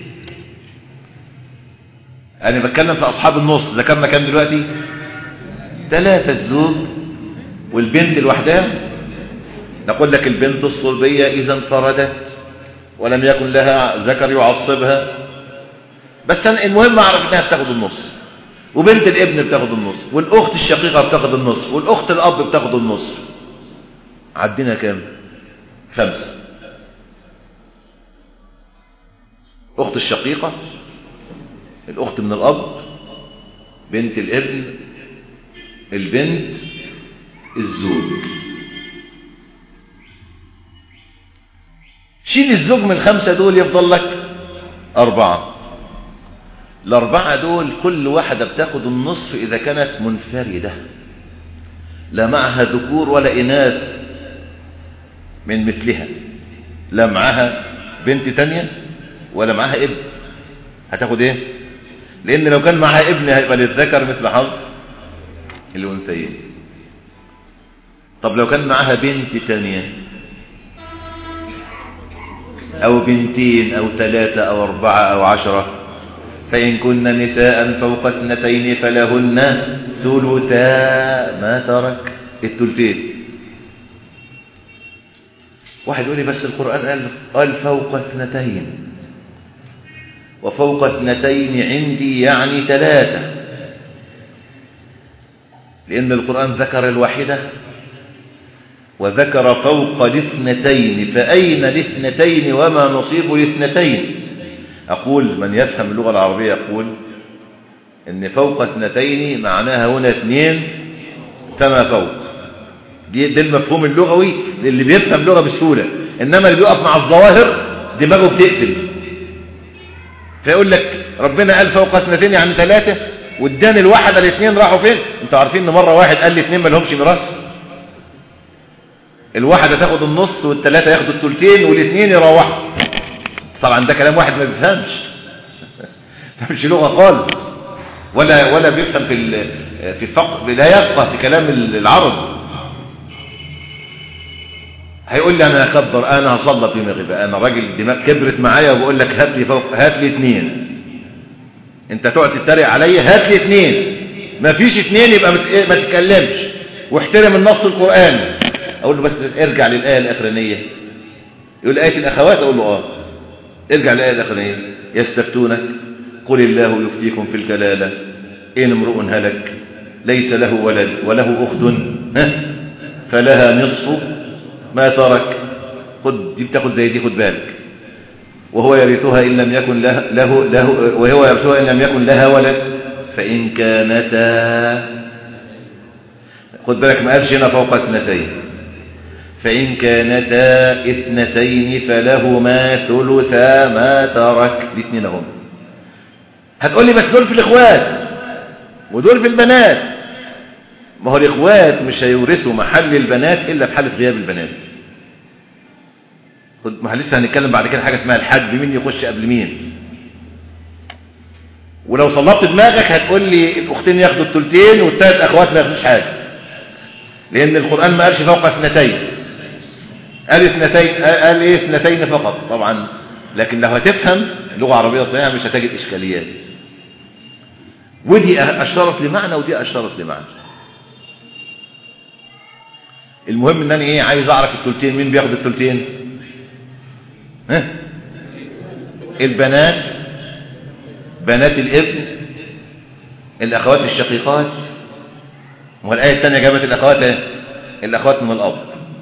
انا بتكلم في اصحاب النص ذكرنا كام دلوقتي ثلاثة الزوج والبنت لوحدها نقول لك البنت الصلبية اذا انفردت ولم يكن لها ذكر يعصبها بس أنا المهم اعرف انها بتاخد النص وبنت الابن بتاخد النص والاخت الشقيقة بتاخد النص والاخت الاب بتاخد النص عدينا كام خمسة أخت الشقيقة الأخت من الأب بنت الابن البنت الزوج شيل الزوج من الخمسة دول يفضل لك أربعة الأربعة دول كل واحدة بتاخد النصف إذا كانت منفردة لا معها ذكور ولا إناث من مثلها لا معها بنت تانية ولا معاها ابن هتاخد ايه لان لو كان معاها ابن هيبقى للذكر مثل حظ الانثيين طب لو كان معاها بنت تانية او بنتين او ثلاثة او اربعة او عشرة فإن كن نساء فوق اثنتين فلهن ثلثا ما ترك الثلثين واحد يقول لي بس القرآن قال قال فوق اثنتين وفوق اثنتين عندي يعني ثلاثة لأن القرآن ذكر الواحدة وذكر فوق الاثنتين فأين الاثنتين وما نصيب الاثنتين أقول من يفهم اللغة العربية يقول إن فوق اثنتين معناها هنا اثنين فما فوق دي ده المفهوم اللغوي اللي بيفهم لغة بسهولة إنما اللي بيقف مع الظواهر دماغه بتقفل فيقول لك ربنا قال فوق اثنتين يعني ثلاثة واداني الواحد الاثنين راحوا فين انتوا عارفين ان مرة واحد قال لي اثنين ما لهمش ميراث الواحدة تاخد النص والثلاثة ياخدوا الثلثين والاثنين يروحوا طبعا ده كلام واحد ما بيفهمش ما مش لغة خالص ولا ولا بيفهم في في فق... لا يفقه في كلام العرب هيقول لي انا هكبر انا هصلى في مغرب انا راجل دماغ كبرت معايا وبقول لك هات لي فوق هات لي اثنين انت تقعد تتريق عليا هات لي اثنين ما فيش اثنين يبقى ما تتكلمش واحترم النص القراني اقول له بس ارجع للايه الاخرانيه يقول ايه الاخوات اقول له اه ارجع للايه الاخرانيه يستفتونك قل الله يفتيكم في الكلاله ان امرؤ هلك ليس له ولد وله اخت ها فلها نصف ما ترك خد دي بتاخد زي دي خد بالك وهو يرثها إن لم يكن له, له, له وهو يرثها إن لم يكن لها ولد فإن كانتا خد بالك ما قالش هنا فوق اثنتين فإن كانتا اثنتين فلهما ثلثا ما ترك دي اتنين اهم هتقول لي بس دول في الاخوات ودول في البنات ما هو الاخوات مش هيورثوا محل البنات الا في حاله غياب البنات خد- ما لسه هنتكلم بعد كده حاجه اسمها الحد مين يخش قبل مين ولو صلبت دماغك هتقول لي الاختين ياخدوا الثلثين والثلاث اخوات ما ياخدوش حاجه لان القران ما قالش فوق اثنتين قال اثنتين قال ايه اثنتين فقط طبعا لكن لو هتفهم لغه عربيه صحيحه مش هتجد اشكاليات ودي اشارت لمعنى ودي اشارت لمعنى المهم ان انا ايه عايز اعرف الثلثين مين بياخد الثلثين ها البنات بنات الابن الاخوات الشقيقات والايه الثانيه جابت الاخوات ايه الاخوات من الاب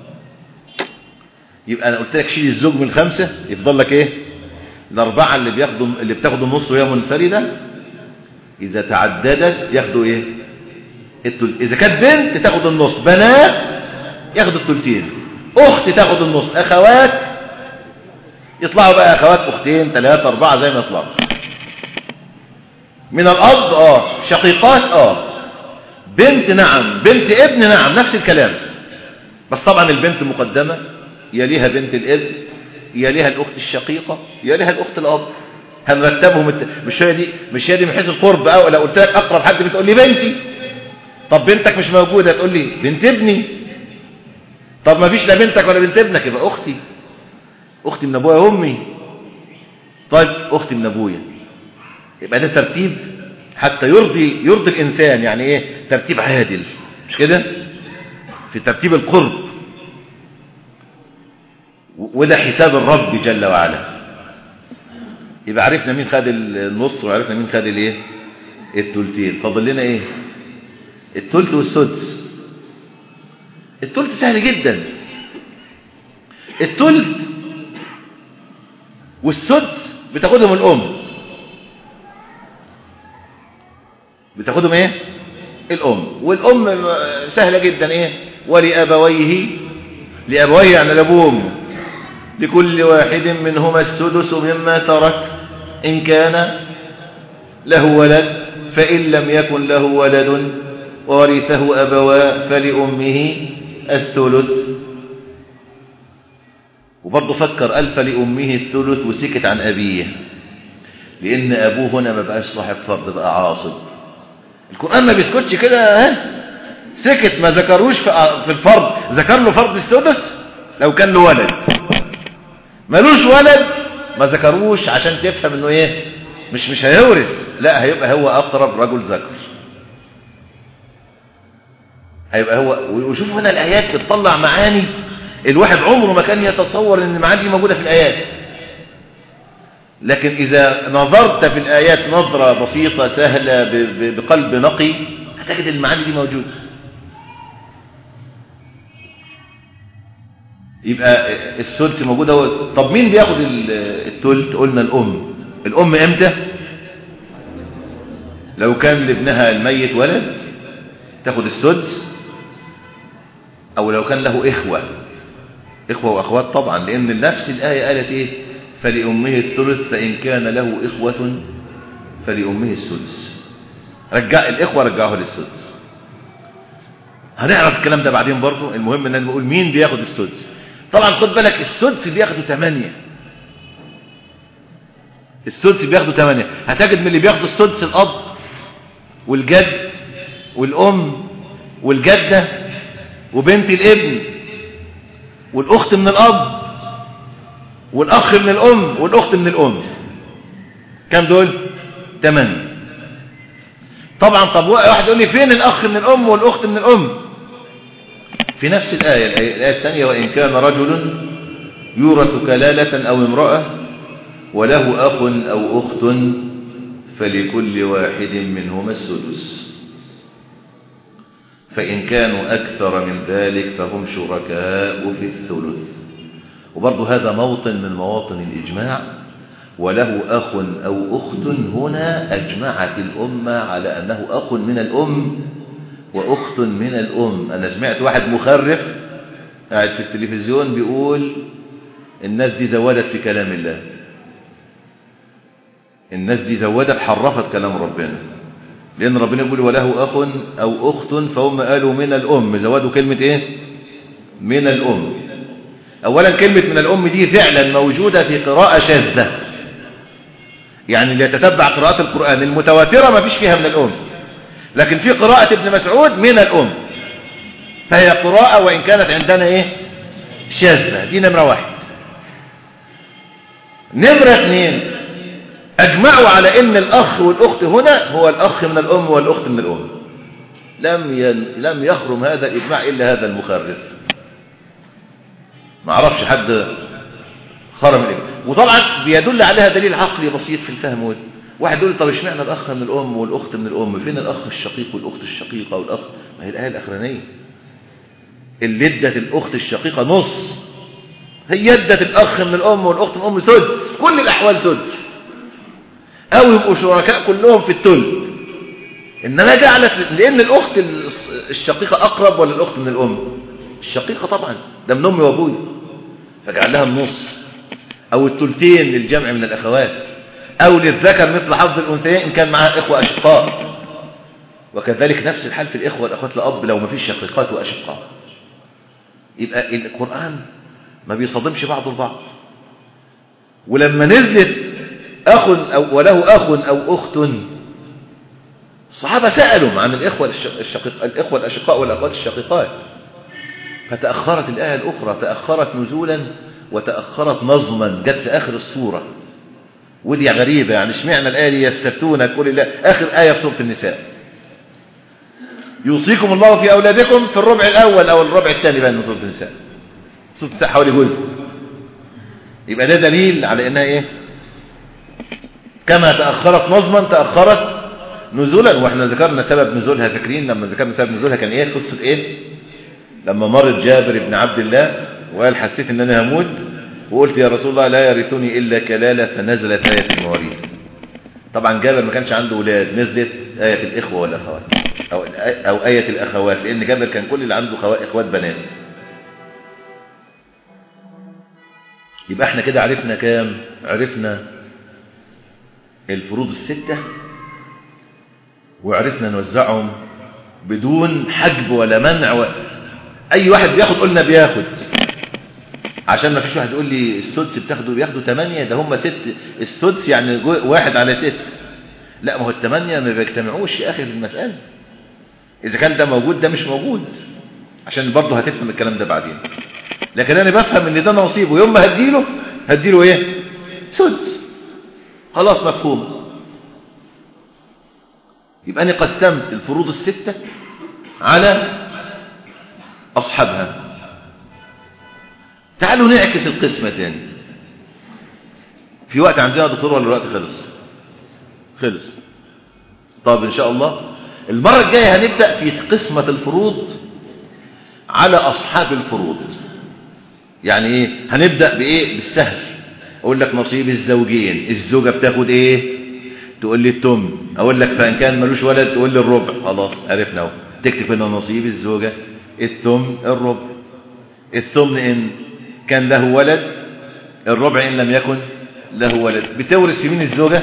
يبقى انا قلت لك شيل الزوج من خمسه يفضل لك ايه الاربعه اللي بياخدوا اللي بتاخدوا النص وهي منفرده اذا تعددت ياخدوا ايه التل... اذا كانت بنت تاخد النص بنات ياخدوا الثلثين اخت تاخد النص اخوات يطلعوا بقى اخوات اختين ثلاثه اربعه زي ما يطلعوا من الاب اه شقيقات اه بنت نعم بنت ابن نعم نفس الكلام بس طبعا البنت مقدمه يليها بنت الابن يليها الاخت الشقيقه يليها الاخت الاب هنرتبهم الت... مش هي دي مش هي دي من حيث القرب او لو قلت لك اقرب حد بتقول لي بنتي طب بنتك مش موجوده تقول لي بنت ابني طب ما فيش لا بنتك ولا بنت ابنك يبقى اختي اختي من ابويا وامي طيب اختي من ابويا يبقى ده ترتيب حتى يرضي يرضي الانسان يعني ايه ترتيب عادل مش كده في ترتيب القرب وده حساب الرب جل وعلا يبقى عرفنا مين خد النص وعرفنا مين خد الايه التلتين فاضل لنا ايه التلت والسدس التلت سهل جدا التلت والسدس بتاخدهم الام بتاخدهم ايه الام والام سهله جدا ايه ولابويه لابويه يعني لابوه لكل واحد منهما السدس مما ترك إن كان له ولد فإن لم يكن له ولد ورثه أبواه فلأمه الثلث وبرضه فكر قال فلأمه الثلث وسكت عن أبيه لأن أبوه هنا ما بقاش صاحب فرض بقى عاصب القرآن ما بيسكتش كده ها سكت ما ذكروش في الفرض ذكر له فرض السدس لو كان له ولد ملوش ولد ما ذكروش عشان تفهم انه ايه مش مش هيورث لا هيبقى هو اقرب رجل ذكر هيبقى هو وشوف هنا الايات بتطلع معاني الواحد عمره ما كان يتصور ان المعاني دي موجوده في الايات لكن اذا نظرت في الايات نظره بسيطه سهله بقلب نقي هتجد المعاني دي موجوده يبقى السدس موجود اهو طب مين بياخد التلت قلنا الام الام امتى لو كان لابنها الميت ولد تاخد السدس او لو كان له اخوه اخوه واخوات طبعا لان نفس الايه قالت ايه فلامه الثلث فان كان له اخوه فلامه السدس رجع الاخوه رجعوه للسدس هنعرف الكلام ده بعدين برضه المهم ان انا بقول مين بياخد السدس طبعا خد بالك السدس بياخدوا 8 السدس بياخدوا 8 هتجد من اللي بياخدوا السدس الاب والجد والام والجده وبنت الابن والاخت من الاب والاخ من الام والاخت من الام كم دول 8 طبعا طب واحد يقول لي فين الاخ من الام والاخت من الام في نفس الآية الآية الثانية وإن كان رجل يورث كلالة أو امرأة وله أخ أو أخت فلكل واحد منهما السدس فإن كانوا أكثر من ذلك فهم شركاء في الثلث وبرضه هذا موطن من مواطن الإجماع وله أخ أو أخت هنا أجمعت الأمة على أنه أخ من الأم وأخت من الأم أنا سمعت واحد مخرف قاعد في التلفزيون بيقول الناس دي زودت في كلام الله الناس دي زودت حرفت كلام ربنا لأن ربنا يقول وله أخ أو أخت فهم قالوا من الأم زودوا كلمة إيه من الأم أولا كلمة من الأم دي فعلا موجودة في قراءة شاذة يعني اللي يتتبع قراءة القرآن المتواترة ما فيش فيها من الأم لكن في قراءة ابن مسعود من الأم فهي قراءة وإن كانت عندنا إيه شاذة دي نمرة واحد نمرة اثنين أجمعوا على أن الأخ والأخت هنا هو الأخ من الأم والأخت من الأم لم ين... لم يخرم هذا الإجماع إلا هذا المخرف ما عرفش حد خرم الإجماع وطبعا بيدل عليها دليل عقلي بسيط في الفهم وده. واحد يقول طب اشمعنى الأخ من الأم والأخت من الأم فين الأخ الشقيق والأخت الشقيقة والأخ ما هي الآية الأخرانية اللي ادت الأخت الشقيقة نص هي ادت الأخ من الأم والأخت من الأم سدس في كل الأحوال سدس أو يبقوا شركاء كلهم في الثلث إنما جعلت لأن الأخت الشقيقة أقرب ولا الأخت من الأم الشقيقة طبعا ده من أمي وأبوي فجعل لها النص أو الثلثين للجمع من الأخوات أو للذكر مثل حظ الأنثيين إن كان معها إخوة أشقاء وكذلك نفس الحال في الإخوة والأخوات الأب لو ما فيش شقيقات وأشقاء يبقى القرآن ما بيصادمش بعضه البعض ولما نزلت أخ أو وله أخ أو أخت الصحابة سألوا عن الإخوة الشقيق الإخوة الأشقاء والأخوات الشقيقات فتأخرت الآية الأخرى تأخرت نزولا وتأخرت نظما جت في آخر السورة ودي غريبة يعني اشمعنى الآية دي يستفتونك قول الله آخر آية في سورة النساء يوصيكم الله في أولادكم في الربع الأول أو الربع الثاني بقى من سورة النساء سورة النساء حوالي جزء يبقى ده دليل على إنها إيه كما تأخرت نظما تأخرت نزولا واحنا ذكرنا سبب نزولها فاكرين لما ذكرنا سبب نزولها كان ايه قصة ايه لما مرض جابر بن عبد الله وقال حسيت ان انا هموت وقلت يا رسول الله لا يرثني الا كلالة فنزلت آية المواريث طبعا جابر ما كانش عنده اولاد نزلت آية الاخوة والاخوات او او آية الاخوات لان جابر كان كل اللي عنده اخوات بنات يبقى احنا كده عرفنا كام عرفنا الفروض الستة وعرفنا نوزعهم بدون حجب ولا منع و... اي واحد بياخد قلنا بياخد عشان ما فيش واحد يقول لي السدس بتاخده بياخدوا ثمانية ده هم ست السدس يعني واحد على ست لا ما هو الثمانية ما بيجتمعوش يا اخي في المسألة اذا كان ده موجود ده مش موجود عشان برضه هتفهم الكلام ده بعدين لكن انا بفهم ان ده نصيبه يوم ما هديله هديله ايه سدس خلاص مفهوم يبقى أنا قسمت الفروض الستة على أصحابها تعالوا نعكس القسمة تاني في وقت عندنا دكتور ولا الوقت خلص خلص طب إن شاء الله المرة الجاية هنبدأ في قسمة الفروض على أصحاب الفروض يعني إيه هنبدأ بإيه بالسهل أقول لك نصيب الزوجين الزوجة بتاخد إيه تقول لي التم أقول لك فإن كان ملوش ولد تقول لي الربع خلاص عرفنا اهو تكتب هنا نصيب الزوجة التم الربع الثمن إن كان له ولد الربع إن لم يكن له ولد بتورث في مين الزوجة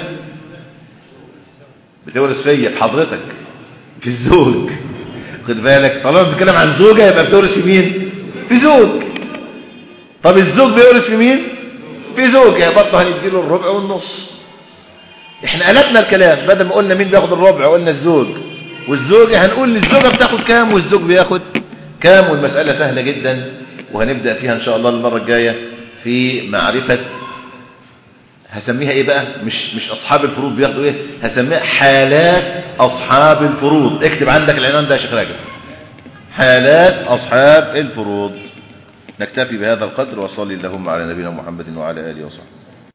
بتورث فيا في حضرتك في الزوج خد بالك طالما بنتكلم عن زوجة يبقى بتورث في مين في زوج طب الزوج بيورث في مين في زوج يعني برضه هنديله الربع والنص احنا قلبنا الكلام بدل ما قلنا مين بياخد الربع قلنا الزوج والزوجة هنقول الزوجة بتاخد كام والزوج بياخد كام والمسألة سهلة جدا وهنبدأ فيها ان شاء الله المرة الجاية في معرفة هسميها ايه بقى مش مش اصحاب الفروض بياخدوا ايه هسميها حالات اصحاب الفروض اكتب عندك العنوان ده يا شيخ راجل حالات اصحاب الفروض نكتفي بهذا القدر وصلي اللهم على نبينا محمد وعلى اله وصحبه